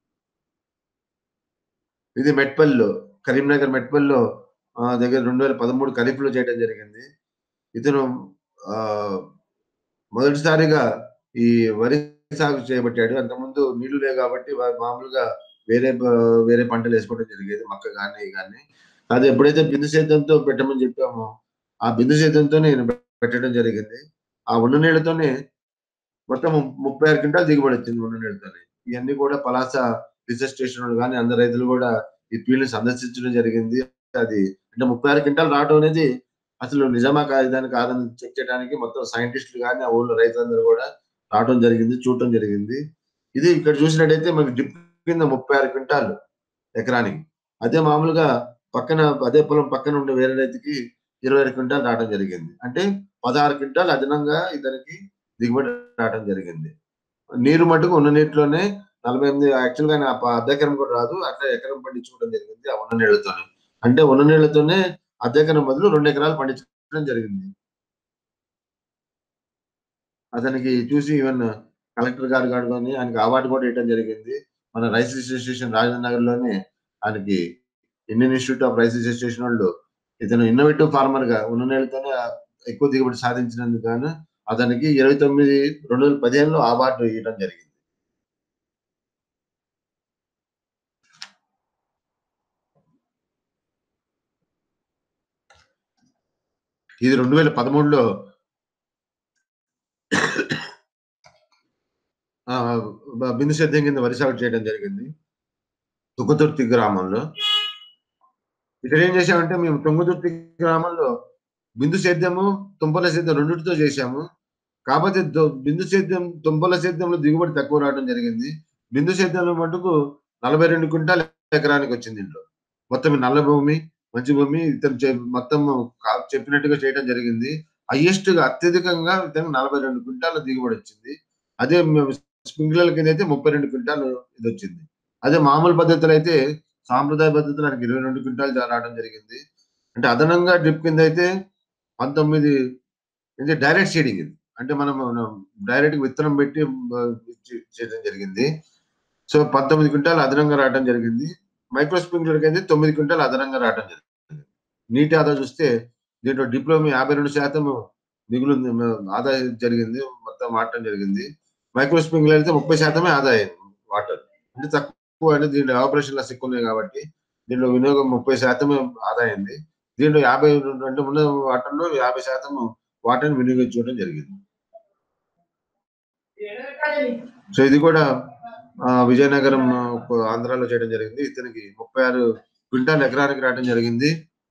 ఇది మెట్పల్లిలో కరీంనగర్ మెట్పల్లిలో ఆ, దగ్గర రెండు వేల పదమూడు ఖరీఫ్లో చేయడం జరిగింది ఇతను ఆ మొదటిసారిగా ఈ వరి సాగు చేయబట్టాడు అంతకుముందు నీళ్లు లేవు కాబట్టి వా- మామూలుగా వేరే ప- వేరే పంటలు వేసుకోవడం జరిగేది మొక్క కానీ కానీ అది ఎప్పుడైతే బిందు సేద్యంతో పెట్టమని చెప్పామో ఆ బిందు సేద్యంతో నేను పెట్టడం జరిగింది ఆ ఉన్న నీళ్ళతోనే మొత్తం ముప్పై ఆరు క్వింటాలు దిగుబడి వచ్చింది ఉన్న నీళ్ళతోనే ఇవన్నీ కూడా పలాస రీసెర్చ్ స్టేషన్ వాళ్ళు కానీ అందరు రైతులు కూడా ఈ ఫీల్డ్ సందర్శించడం జరిగింది అది అంటే ముప్పై ఆరు క్వింటాలు రావడం అనేది అసలు నిజమా కాదు దాన్ని కాదని చెక్ చేయడానికి మొత్తం సైంటిస్టులు కానీ ఆ ఊళ్ళో రైతులందరూ కూడా రావడం జరిగింది చూడటం జరిగింది ఇది ఇక్కడ చూసినట్టయితే మనకి డ్రిప్ కింద ముప్పై ఆరు క్వింటాలు ఎకరానికి అదే మామూలుగా పక్కన అదే పొలం పక్కన ఉండే వేరే రైతుకి ఇరవై ఆరు క్వింటాలు రావడం జరిగింది అంటే పదహారు క్వింటాలు అదనంగా ఇతనికి దిగుబడి రావడం జరిగింది నీరు మటుకు ఉన్న నీటిలోనే నలభై ఎనిమిది యాక్చువల్ గా నా ప- అర్ధ ఎకరం కూడా రాదు అట్లా ఎకరం పండించుకోవడం జరిగింది ఆ ఉన్న నీళ్లతోనే అంటే ఉన్న నీళ్లతోనే అర్ధ ఎకరం బదులు రెండు ఎకరాలు పండించడం జరిగింది అతనికి చూసి ఈవెన్ కలెక్టర్ గారు గారు కానీ ఆయనకి అవార్డు కూడా ఇవ్వడం జరిగింది మన రైస్ అసోసియేషన్ రాజేంద్ర నగర్ లోనే ఆయనకి Indian institute of rice association వాళ్ళు ఇతను ఇన్నోవేటివ్ ఫార్మర్ గా ఉన్న నీళ్ళతోనే ఎక్కువ దిగుబడి సాధించినందుకు గాను అతనికి ఇరవై తొమ్మిది రెండు వేల పదిహేనులో అవార్డు ఇవ్వడం జరిగింది ఇది రెండు వేల పదమూడులో ఆ, బ- బిందు సేద్యం కింద వరి సాగు చేయడం జరిగింది తుంగతుర్తి గ్రామంలో ఇక్కడ ఏం చేశామంటే మేము తుంగతుర్తి గ్రామంలో బిందు సేద్యము తుంపల సేద్యం రెండింటితో చేశాము కాకపోతే దో- బిందు సేద్యం తుంపల సేద్యంలో దిగుబడి తక్కువ రావడం జరిగింది బిందు సేద్యంలో మటుకు నలభై రెండు క్వింటాల్ ఎకరానికి వచ్చింది ఇంట్లో మొత్తం ఈ నల్ల భూమి మంచి భూమి ఇతను చే- మొత్తం కా- చెప్పినట్టుగా చేయడం జరిగింది హైయెస్ట్ గా అత్యధికంగా ఇతను నలభై రెండు క్వింటాల దిగుబడి వచ్చింది అదే స్ప్రింక్లర్ కింద అయితే ముప్పై రెండు క్వింటాలు ఇది వచ్చింది అదే మామూలు పద్ధతులు అయితే సాంప్రదాయ పద్ధతులు ఆయనకి ఇరవై రెండు క్వింటాలు రావడం జరిగింది అంటే అదనంగా డ్రిప్ కింద అయితే పంతొమ్మిది ఇది డైరెక్ట్ షేడింగ్ ఇది అంటే మనం డైరెక్ట్ విత్తనం పెట్టి ఆ, చే- చేయడం జరిగింది సో పంతొమ్మిది క్వింటాలు అదనంగా రావడం జరిగింది మైక్రో స్ప్రింక్లర్ కి అయితే తొమ్మిది క్వింటాలు అదనంగా రావడం జరిగింది నీటి ఆదా చూస్తే దీంట్లో డిప్లొమా యాభై రెండు శాతం మిగులు ఆదా జరిగింది మొత్తం వాడటం జరిగింది మైక్రో స్ప్రింక్లర్ అయితే ముప్పై శాతమే ఆదాయం వాటర్ అంటే తక్కువ అంటే దీంట్లో ఆపరేషన్ లెస్ ఎక్కువ ఉన్నాయి కాబట్టి దీంట్లో వినియోగం ముప్పై శాతమే ఆదా అయింది దీంట్లో యాభై రెండు అంటే ఉన్న వాటర్లో యాభై శాతం వాటర్ని వినియోగించుకోవడం జరిగింది సో ఇది కూడా ఆ, విజయనగరం ఆ, ఒక ఆంధ్రాలో చేయడం జరిగింది ఇతనికి ముప్పై ఆరు క్వింటాల్ ఎకరానికి రావడం జరిగింది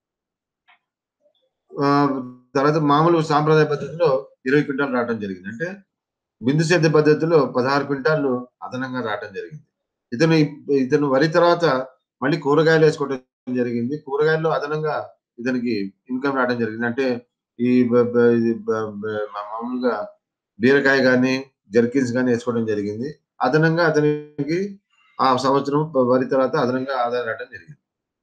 ఆ, తర్వాత మామూలు సాంప్రదాయ పద్ధతిలో ఇరవై క్వింటాల్ రావడం జరిగింది అంటే బిందు సేద్య పద్ధతిలో పదహారు క్వింటాలు అదనంగా రావడం జరిగింది ఇతను ఇప్- ఇతను వరి తర్వాత మళ్ళీ కూరగాయలు వేసుకోవడం జరిగింది కూరగాయల్లో అదనంగా ఇతనికి ఇన్కమ్ రావడం జరిగింది అంటే ఈ బ- బ- ఇది బ- బ- మా- మామూలుగా బీరకాయ కానీ జర్కిన్స్ కానీ వేసుకోవడం జరిగింది అదనంగా అతనికి ఆ సంవత్సరం వరి తర్వాత అదనంగా ఆదాయం రావడం జరిగింది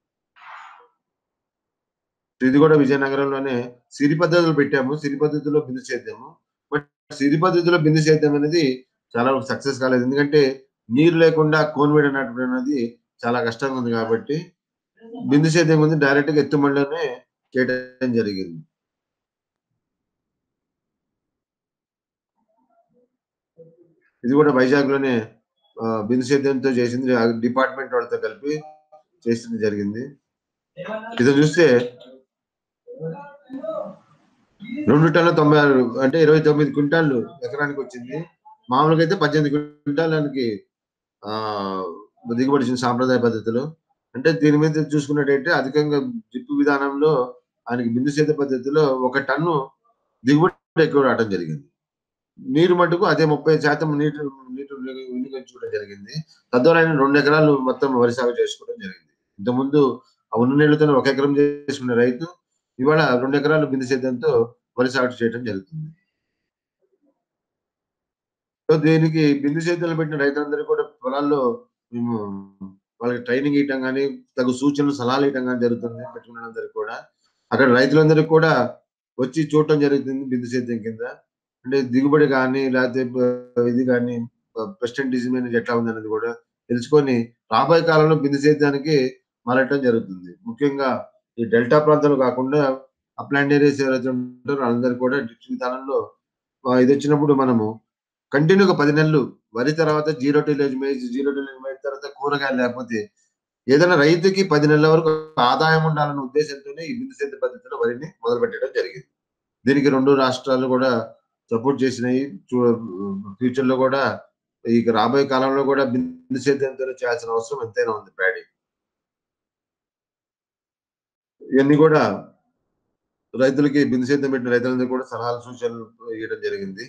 ఇది కూడా విజయనగరంలోనే సిరి పద్ధతులు పెట్టాము సిరి పద్ధతిలో బిందు సేద్యము బట్ సిరి పద్ధతిలో బిందు సేద్యం అనేది చాలా సక్సెస్ కాలేదు ఎందుకంటే నీరు లేకుండా కోన్వేడ్ అన్నటువంటి అనేది చాలా కష్టంగా ఉంది కాబట్టి బిందు సేద్యం ఉంది డైరెక్ట్ గా ఎత్తుమండలోనే చేయడం జరిగింది ఇది కూడా వైజాగ్ లోనే ఆ, బిందు సేద్యంతో చేసింది ఆ డిపార్ట్మెంట్ వాళ్ళతో కలిపి చేసింది జరిగింది ఇది చూస్తే రెండు టన్నుల తొంభై ఆరు అంటే ఇరవై తొమ్మిది క్వింటాళ్ళు ఎకరానికి వచ్చింది మామూలుగా అయితే పద్దెనిమిది క్వింటాలకి ఆ దిగుబడి వచ్చింది సాంప్రదాయ పద్ధతిలో అంటే దీని మీద చూసుకున్నట్టయితే అధికంగా జిప్పు విధానంలో ఆయనకి బిందు సేద్య పద్ధతిలో ఒక టన్ను దిగుబడి ఎక్కువ రావడం జరిగింది నీరు మటుకు అదే ముప్పై శాతం నీటి నీటి వినియోగించుకోవడం జరిగింది తద్వారా ఆయన రెండు ఎకరాలు మొత్తం వరి సాగు చేసుకోవడం జరిగింది ఇంతకుముందు ఆ ఉన్న నీళ్లతో ఒక ఎకరం చేసుకునే రైతు ఇవాళ రెండు ఎకరాలు బిందు సేద్యంతో వరి సాగు చేయడం జరుగుతుంది సో దీనికి బిందు సేద్యాలు పెట్టిన రైతులందరూ కూడా పొలాల్లో మేము వాళ్ళకి ట్రైనింగ్ ఇవ్వటం కానీ తగు సూచనలు సలహాలు ఇవ్వటం కానీ జరుగుతుంది పెట్టుకున్న అందరికి కూడా అక్కడ రైతులందరికీ కూడా వచ్చి చూడటం జరుగుతుంది బిందు సేద్యం కింద అంటే దిగుబడి కానీ లేకపోతే బ- ఇది కానీ పెస్టెంట్ డిజీజ్ అనేది ఎట్లా ఉంది అనేది కూడా తెలుసుకొని రాబోయే కాలంలో బిందు సేద్యానికి మారటం జరుగుతుంది ముఖ్యంగా ఈ డెల్టా ప్రాంతాలు కాకుండా అప్లాండ్ ఏరియాస్ ఎవరైతే ఉంటారో వాళ్ళందరూ కూడా డ్రిప్ విధానంలో ఆ, ఇది వచ్చినప్పుడు మనము కంటిన్యూగా పది నెలలు వరి తర్వాత zero tillage maize zero tillage maize తర్వాత కూరగాయలు లేకపోతే ఏదైనా రైతుకి పది నెలల వరకు ఆదాయం ఉండాలన్న ఉద్దేశంతోనే ఈ బిందు సేద్య పద్ధతిలో వరిని మొదలు పెట్టడం జరిగింది దీనికి రెండు రాష్ట్రాలు కూడా సపోర్ట్ చేసినాయి ఫ్యూచర్ లో కూడా ఇక రాబోయే కాలంలో కూడా బిందు సేద్యంతో చేయాల్సిన అవసరం ఎంతైనా ఉంది ప్యాడీ ఇవన్నీ కూడా రైతులకి బిందు సేద్యం పెట్టిన రైతులందరూ కూడా సలహాలు సూచనలు ఇవ్వడం జరిగింది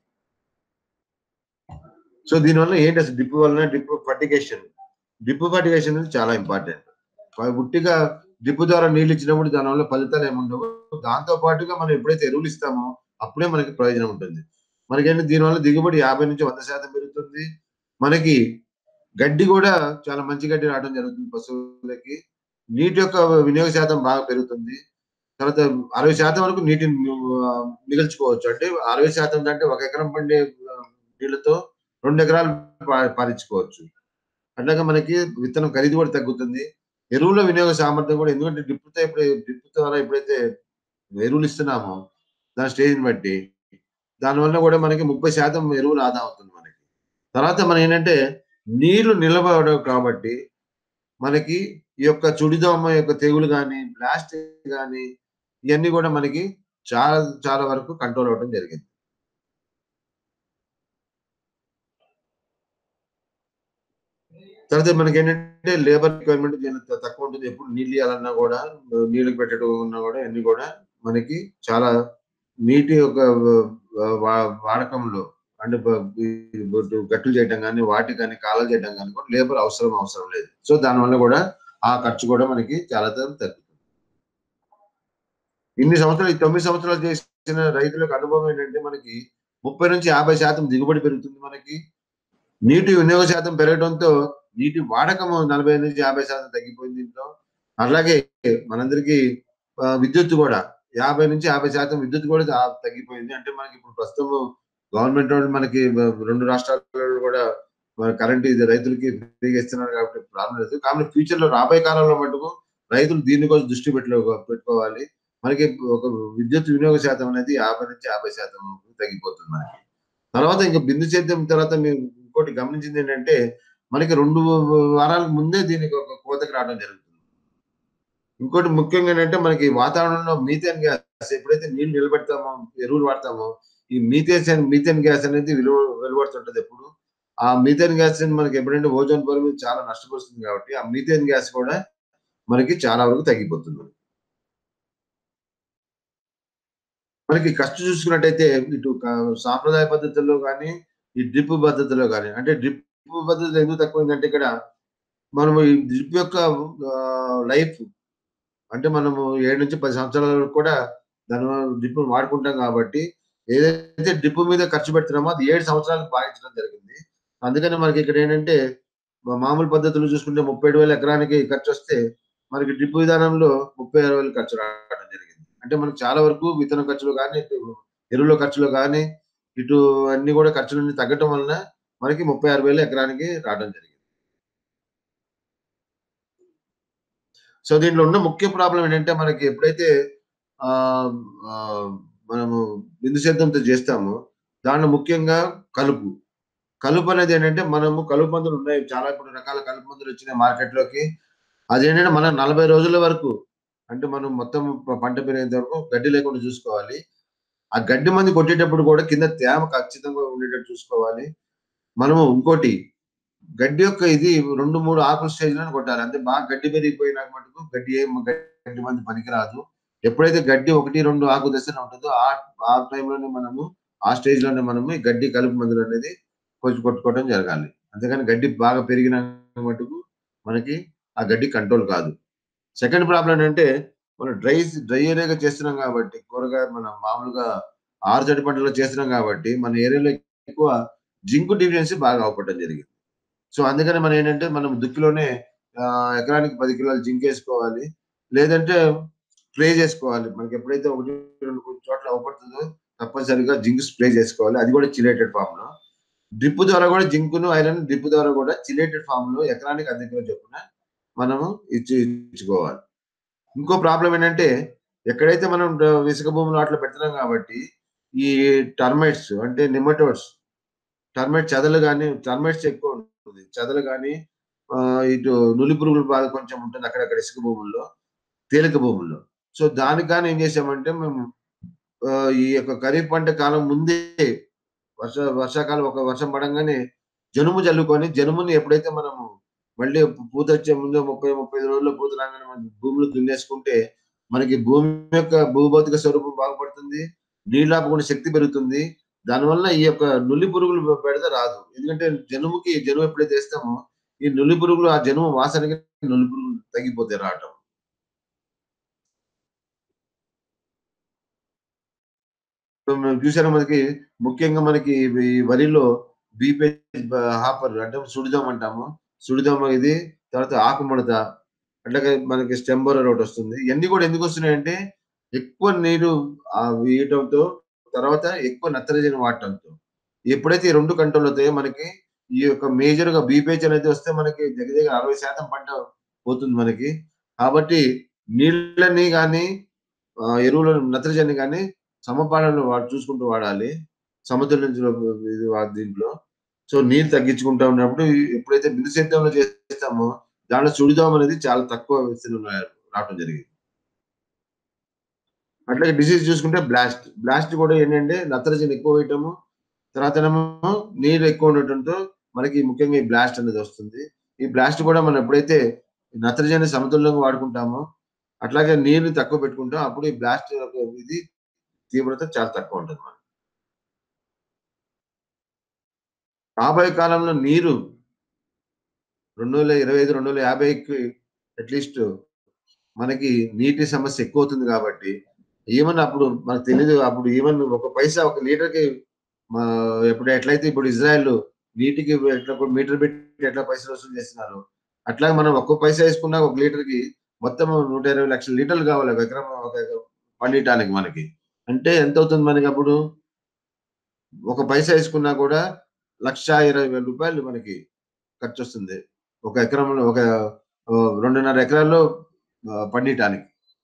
సో దీనివల్ల ఏంటి అసలు డ్రిప్ వలన డ్రిప్ ఫర్టిగేషన్ డ్రిప్ ఫర్టిగేషన్ అనేది చాలా ఇంపార్టెంట్ గుట్టిగా డ్రిప్ ద్వారా నీళ్ళు ఇచ్చినప్పుడు దానివల్ల ఫలితాలు ఏముండవు దాంతో పాటుగా మనం ఎప్పుడైతే ఎరువులు ఇస్తామో అప్పుడే మనకి ప్రయోజనం ఉంటుంది మనకేంటి దీనివల్ల దిగుబడి యాభై నుంచి వంద శాతం పెరుగుతుంది మనకి గడ్డి కూడా చాలా మంచి గడ్డి రావడం జరుగుతుంది పశువులకి నీటి యొక్క వినియోగ శాతం బాగా పెరుగుతుంది తర్వాత అరవై శాతం వరకు నీటిని ఆ, మిగిల్చుకోవచ్చు అంటే అరవై శాతం అంటే ఒక ఎకరం పండే ఆ, నీళ్ళతో రెండు ఎకరాలు పా- పారించుకోవచ్చు అట్లాగే మనకి విత్తనం ఖరీదు కూడా తగ్గుతుంది ఎరువుల వినియోగ సామర్థ్యం కూడా ఎందుకంటే డ్రిప్తో ఇప్పుడు డ్రిప్ ద్వారా ఎప్పుడైతే ఎరువులు ఇస్తున్నామో దాని స్టేజ్ని బట్టి దానివల్ల కూడా మనకి ముప్పై శాతం ఎరువులు ఆదా అవుతుంది మనకి తర్వాత మనం ఏంటంటే నీళ్లు నిలబడవు కాబట్టి మనకి ఈ యొక్క చుడిదోమ యొక్క తెగులు కానీ ప్లాస్టిక్ కానీ ఇవన్నీ కూడా మనకి చాలా చాలా వరకు కంట్రోల్ అవ్వడం జరిగింది తర్వాత మనకి ఏంటంటే లేబర్ రిక్వైర్మెంట్ తక్కువ ఉంటుంది ఎప్పుడు నీళ్ళు ఇవ్వాలన్నా కూడా నీళ్ళకి పెట్టడం ఉన్నా కూడా అన్ని కూడా మనకి చాలా నీటి యొక్క వా- వాడకంలో అంటే బ- ఈ బొట్టు గట్టులు చేయడం కానీ వాటి కానీ కాలాలు చేయడం కానీ కూడా లేబర్ అవసరం అవసరం లేదు సో దానివల్ల కూడా ఆ ఖర్చు కూడా మనకి చాలా తగ్గుతుంది ఇన్ని సంవత్సరాలు ఈ తొమ్మిది సంవత్సరాలు చేసిన రైతులకు అనుభవం ఏంటంటే మనకి ముప్పై నుంచి యాభై శాతం దిగుబడి పెరుగుతుంది మనకి నీటి వినియోగ శాతం పెరగడంతో నీటి వాడకం నలభై నుంచి యాభై శాతం తగ్గిపోయింది దీంట్లో అలాగే మనందరికీ ఆ, విద్యుత్ కూడా యాభై నుంచి యాభై శాతం విద్యుత్ కూడా తా- తగ్గిపోయింది అంటే మనకి ఇప్పుడు ప్రస్తుతం గవర్నమెంట్ వాళ్ళు మనకి మ- రెండు రాష్ట్రాలలో కూడా కరెంట్ ఇది రైతులకి ఫ్రీగా ఇస్తున్నారు కాబట్టి ప్రాబ్లం లేదు కానీ ఫ్యూచర్ లో రాబోయే కాలంలో మటుకు రైతులు దీనికోసం దృష్టి పెట్టుకో పెట్టుకోవాలి మనకి ఒక విద్యుత్ వినియోగ శాతం అనేది యాభై నుంచి యాభై శాతం తగ్గిపోతుంది మనకి తర్వాత ఇంకా బిందు సేద్యం తర్వాత మేము ఇంకోటి గమనించింది ఏంటంటే మనకి రెండు వారాల ముందే దీనికి ఒక కోతకి రావడం జరుగుతుంది ఇంకోటి ముఖ్యంగా ఏంటంటే మనకి వాతావరణంలో మీథేన్ గ్యాస్ ఎప్పుడైతే నీళ్లు నిలబెడతామో ఎరువులు వాడతామో ఈ మీథేన్ మీథేన్ గ్యాస్ అనేది విలువ వెలువడుతుంటది ఎప్పుడు ఆ మీథేన్ గ్యాస్ మనకి ఎప్పుడంటే ఓజోన్ పొర మీద చాలా నష్టపరుస్తుంది కాబట్టి ఆ మీథేన్ గ్యాస్ కూడా మనకి చాలా వరకు తగ్గిపోతుంది మనకి ఖర్చు చూసుకున్నట్టయితే ఇటు క- సాంప్రదాయ పద్ధతుల్లో కానీ ఈ డ్రిప్ పద్ధతిలో కానీ అంటే డ్రిప్ పద్ధతి ఎందుకు తక్కువైందంటే ఇక్కడ మనము ఈ డ్రిప్ యొక్క లైఫ్ అంటే మనము ఏడు నుంచి పది సంవత్సరాల వరకు కూడా దాని డ్రిప్ వాడుకుంటాం కాబట్టి ఏదైతే డ్రిప్ మీద ఖర్చు పెడుతున్నామో అది ఏడు సంవత్సరాలకు భావించడం జరిగింది అందుకని మనకి ఇక్కడ ఏంటంటే మా మామూలు పద్ధతులు చూసుకుంటే ముప్పై ఏడు వేల ఎకరానికి ఖర్చు వస్తే మనకి డ్రిప్ విధానంలో ముప్పై ఆరు వేలు ఖర్చు రావడం జరిగింది అంటే మనకి చాలా వరకు విత్తన ఖర్చులు కానీ ఇటు ఎరువుల ఖర్చులు కానీ ఇటు అన్ని కూడా ఖర్చులన్నీ తగ్గటం వలన మనకి ముప్పై ఆరు వేలు ఎకరానికి రావడం జరిగింది సో దీంట్లో ఉన్న ముఖ్య ప్రాబ్లం ఏంటంటే మనకి ఎప్పుడైతే ఆహ్, ఆహ్, మనము బిందు సేద్యంతో చేస్తామో దాంట్లో ముఖ్యంగా కలుపు. కలుపు అనేది ఏంటంటే మనము కలుపు మందులు ఉన్నాయి. చాలా ఇప్పుడు రకాల కలుపు మందులు వచ్చినాయి మార్కెట్‌లోకి. అదేంటంటే మనం 40 రోజుల వరకు అంటే మనం మొత్తం ప పంట పెరిగేంత వరకు గడ్డి లేకుండా చూసుకోవాలి. ఆ గడ్డి మందు కొట్టేటప్పుడు కూడా కింద తేమ ఖచ్చితంగా ఉండేటట్టు చూసుకోవాలి. మనము ఇంకోటి గడ్డి యొక్క ఇది 2, 3 ఆకుల స్టేజ్‌లోనే కొట్టాలి. అంటే బాగా గడ్డి పెరిగిపోయినాక మటుకు గడ్డి ఏం గడ్డి మందు పనికిరాదు. ఎప్పుడైతే గడ్డి 1, 2 ఆకు దశలో ఉంటుందో ఆ ఆ టైంలోనే మనము ఆ స్టేజ్‌లోనే మనము ఈ గడ్డి కలుపు మందులు అనేది కొంచెం కొట్టుకోవడం జరగాలి. అంతేగాని గడ్డి బాగా పెరిగినాక మటుకు మనకి ఆ గడ్డి కంట్రోల్ కాదు. సెకండ్ ప్రాబ్లమ్ ఏంటంటే మనం డ్రై డ్రై ఏరియాగా చేస్తున్నాం కాబట్టి కూరగాయ మనం మామూలుగా ఆరుతడి పంటలో చేస్తున్నాం కాబట్టి మన ఏరియాలో ఎక్కువ జింక్ డెఫిషియన్సీ బాగా అవపడడం జరిగింది. సో అందుకని మనం ఏంటంటే మనం దుక్కిలోనే ఆహ్, ఎకరానికి 10 కిలోల జింక్ ఏసుకోవాలి. లేదంటే స్ప్రే చేసుకోవాలి. మనకి ఎప్పుడైతే 1, 2 చోట్ల అవపడుతుందో తప్పనిసరిగా జింక్ స్ప్రే చేసుకోవాలి. అది కూడా చిలేటెడ్ ఫార్మ్‌లో. డ్రిప్ ద్వారా కూడా జింక్‌ను, ఐరన్ డ్రిప్ ద్వారా కూడా చిలేటెడ్ ఫార్మ్‌లో ఎకరానికి అర్ధ కిలో చొప్పున మనము ఇచ్చి ఇచ్చుకోవాలి. ఇంకో ప్రాబ్లమ్ ఏంటంటే ఎక్కడైతే మనం డ ఇసుక భూములు అట్లా పెడుతున్నాం కాబట్టి ఈ టర్మైట్స్ అంటే నెమటోడ్స్ టర్మైట్ చెదలు గాని టర్మైట్స్ ఎక్కువ ఉంటుంది. చెదలు గాని ఆహ్, ఇటు నులి పురుగులు బాగా కొంచెం ఉంటుంది అక్కడక్కడ ఇసుక భూముల్లో, తేలిక భూముల్లో. సో దానికి గాని ఏం చేసామంటే మేము ఆహ్, ఈ యొక్క ఖరీఫ్ పంట కాలం ముందే వర్ష వర్షాకాలం ఒక వర్షం పడంగానే జనుము జల్లుకొని జనుముని ఎప్పుడైతే మనము మళ్ళీ పూతొచ్చే ముందు 30, 35 రోజుల్లో పూత రాగానే మనం భూమిలో దున్నేసుకుంటే మనకి భూమి యొక్క భూభౌతిక స్వరూపం బాగుపడుతుంది. నీళ్లాపుకునే శక్తి పెరుగుతుంది. దానివల్ల ఈ యొక్క నులి పురుగులు బె బెడద రాదు. ఎందుకంటే జనుముకి జనుము ఎప్పుడైతే ఏస్తామో ఈ నులి పురుగులు ఆ జనుము వాసనకి నులి పురుగులు తగ్గిపోతాయి రావటం. సో మేము చూసారా మనకి ముఖ్యంగా మనకి ఈ వరిలో బీపీహెచ్ బ హాపర్ అంటే సుడిదోమ అంటాము. సుడిదోమ ఇది తర్వాత ఆకుముడత అట్లాగే మనకి స్టెమ్ బోరర్ ఒకటొస్తుంది. ఇయన్నీ కూడా ఎందుకొస్తున్నాయంటే ఎక్కువ నీరు ఆహ్, వేయటంతో తర్వాత ఎక్కువ నత్రజని వాడటంతో. ఎప్పుడైతే ఈ 2 కంట్రోల్ అవుతాయో మనకి ఈ యొక్క మేజర్‌గా బీపీహెచ్ అనేది వస్తే మనకి దగ్గర దగ్గర 60% పంట పోతుంది మనకి. కాబట్టి నీళ్ళని గాని ఆహ్, ఎరువులను నత్రజని గాని సమపాలనలో వాడు చూసుకుంటూ వాడాలి. సమతుల్యంలో ఇది వా దీంట్లో. సో నీళ్ళు తగ్గించుకుంటా ఉన్నప్పుడు ఎప్పుడైతే బిందు సేద్యంలో చేస్తామో దాంట్లో సుడిదోమ అనేది చాలా తక్కువ విస్తీర్ణంలో రావటం జరిగింది. అట్లాగే డిసీజ్ చూసుకుంటే బ్లాస్ట్. బ్లాస్ట్ కూడా ఏంటంటే నత్రజని ఎక్కువ వేయటము, తర్వాతనేమో నీరు ఎక్కువ ఉండటంతో మనకి ముఖ్యంగా ఈ బ్లాస్ట్ అనేది వస్తుంది. ఈ బ్లాస్ట్ కూడా మనం ఎప్పుడైతే నత్రజని సమతుల్యంగా వాడుకుంటామో అట్లాగే నీరుని తక్కువ పెట్టుకుంటాం. అప్పుడు ఈ బ్లాస్ట్ యొక్క ఇది తీవ్రత చాలా తక్కువ ఉంటుంది మనకి. రాబోయే కాలంలో నీరు 2025, 2050కి అట్‌లీస్ట్ మనకి నీటి సమస్య ఎక్కువవుతుంది కాబట్టి ఈవెన్ అప్పుడు మనకు తెలీదు. అప్పుడు ఈవెన్ ఒక పైసా ఒక లీటర్‌కి మా ఎప్పుడు ఎట్లయితే ఇప్పుడు ఇజ్రాయెల్ నీటికి ఎట్లా మీటర్ పెట్టి ఎట్లా పైసలు వసూలు చేస్తున్నారో అట్లాగే మనం ఒక్క పైసా ఏసుకున్నా ఒక లీటర్‌కి మొత్తం 120,00,000 లీటర్లు కావాలి ఒక ఎకరం ఒక ఎకరం పండియటానికి మనకి. అంటే ఎంతవుతుంది మనకప్పుడు? ఒక పైసా ఏసుకున్నా కూడా రూ. 1,20,000 మనకి ఖర్చొస్తుంది. ఒక ఎకరంలో ఒక ఆహ్, 2.5 ఎకరాల్లో ఆహ్, పండియటానికి.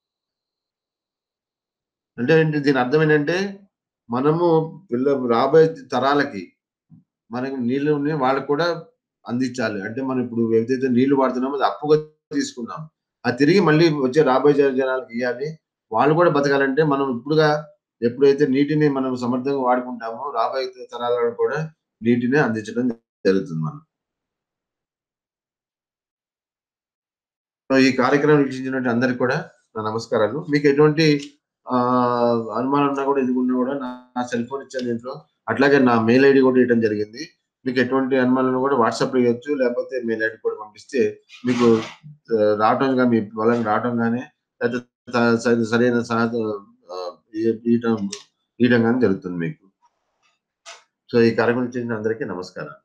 అంటే ఏంటి దీని అర్థం ఏంటంటే మనము పిల్ల రాబోయే తరాలకి మనకి నీళ్ళని వాళ్ళకి కూడా అందించాలి. అంటే మనం ఇప్పుడు ఏదైతే నీళ్లు వాడుతున్నామో అది అప్పుగా తీసుకున్నాం. అది తిరిగి మళ్ళీ వచ్చే రాబోయే జ జనాలకి ఇయ్యాలి. వాళ్ళు కూడా బతకాలంటే మనం ఇప్పుడుగా ఎప్పుడైతే నీటిని మనం సమర్థంగా వాడుకుంటామో రాబోయే తరాలకు కూడా నీటిని అందించడం జరుగుతుంది మనం. సో ఈ కార్యక్రమం వీక్షించినటువంటి అందరికి కూడా నా నమస్కారాలు. మీకు ఎటువంటి ఆహ్, అనుమానం ఉన్నా కూడా ఇది ఉన్నా కూడా నా నా సెల్ ఫోన్ ఇచ్చాను దీంట్లో. అట్లాగే నా మెయిల్ ఐడీ కూడా ఇవ్వడం జరిగింది. మీకు ఎటువంటి అనుమానం ఉన్నా కూడా వాట్సాప్‌లో ఇయ్యొచ్చు. లేకపోతే మెయిల్ ఐడీ కూడా పంపిస్తే మీకు ఆహ్, రావటం గాని మీ పొలానికి రావటం గాని లేకపోతే స సరైన సహత ఆహ్, ఇయ్యటం ఇయ్యటం గాని జరుగుతుంది మీకు. సో ఈ కార్యక్రమం వీక్షించిన అందరికీ నమస్కారాలు.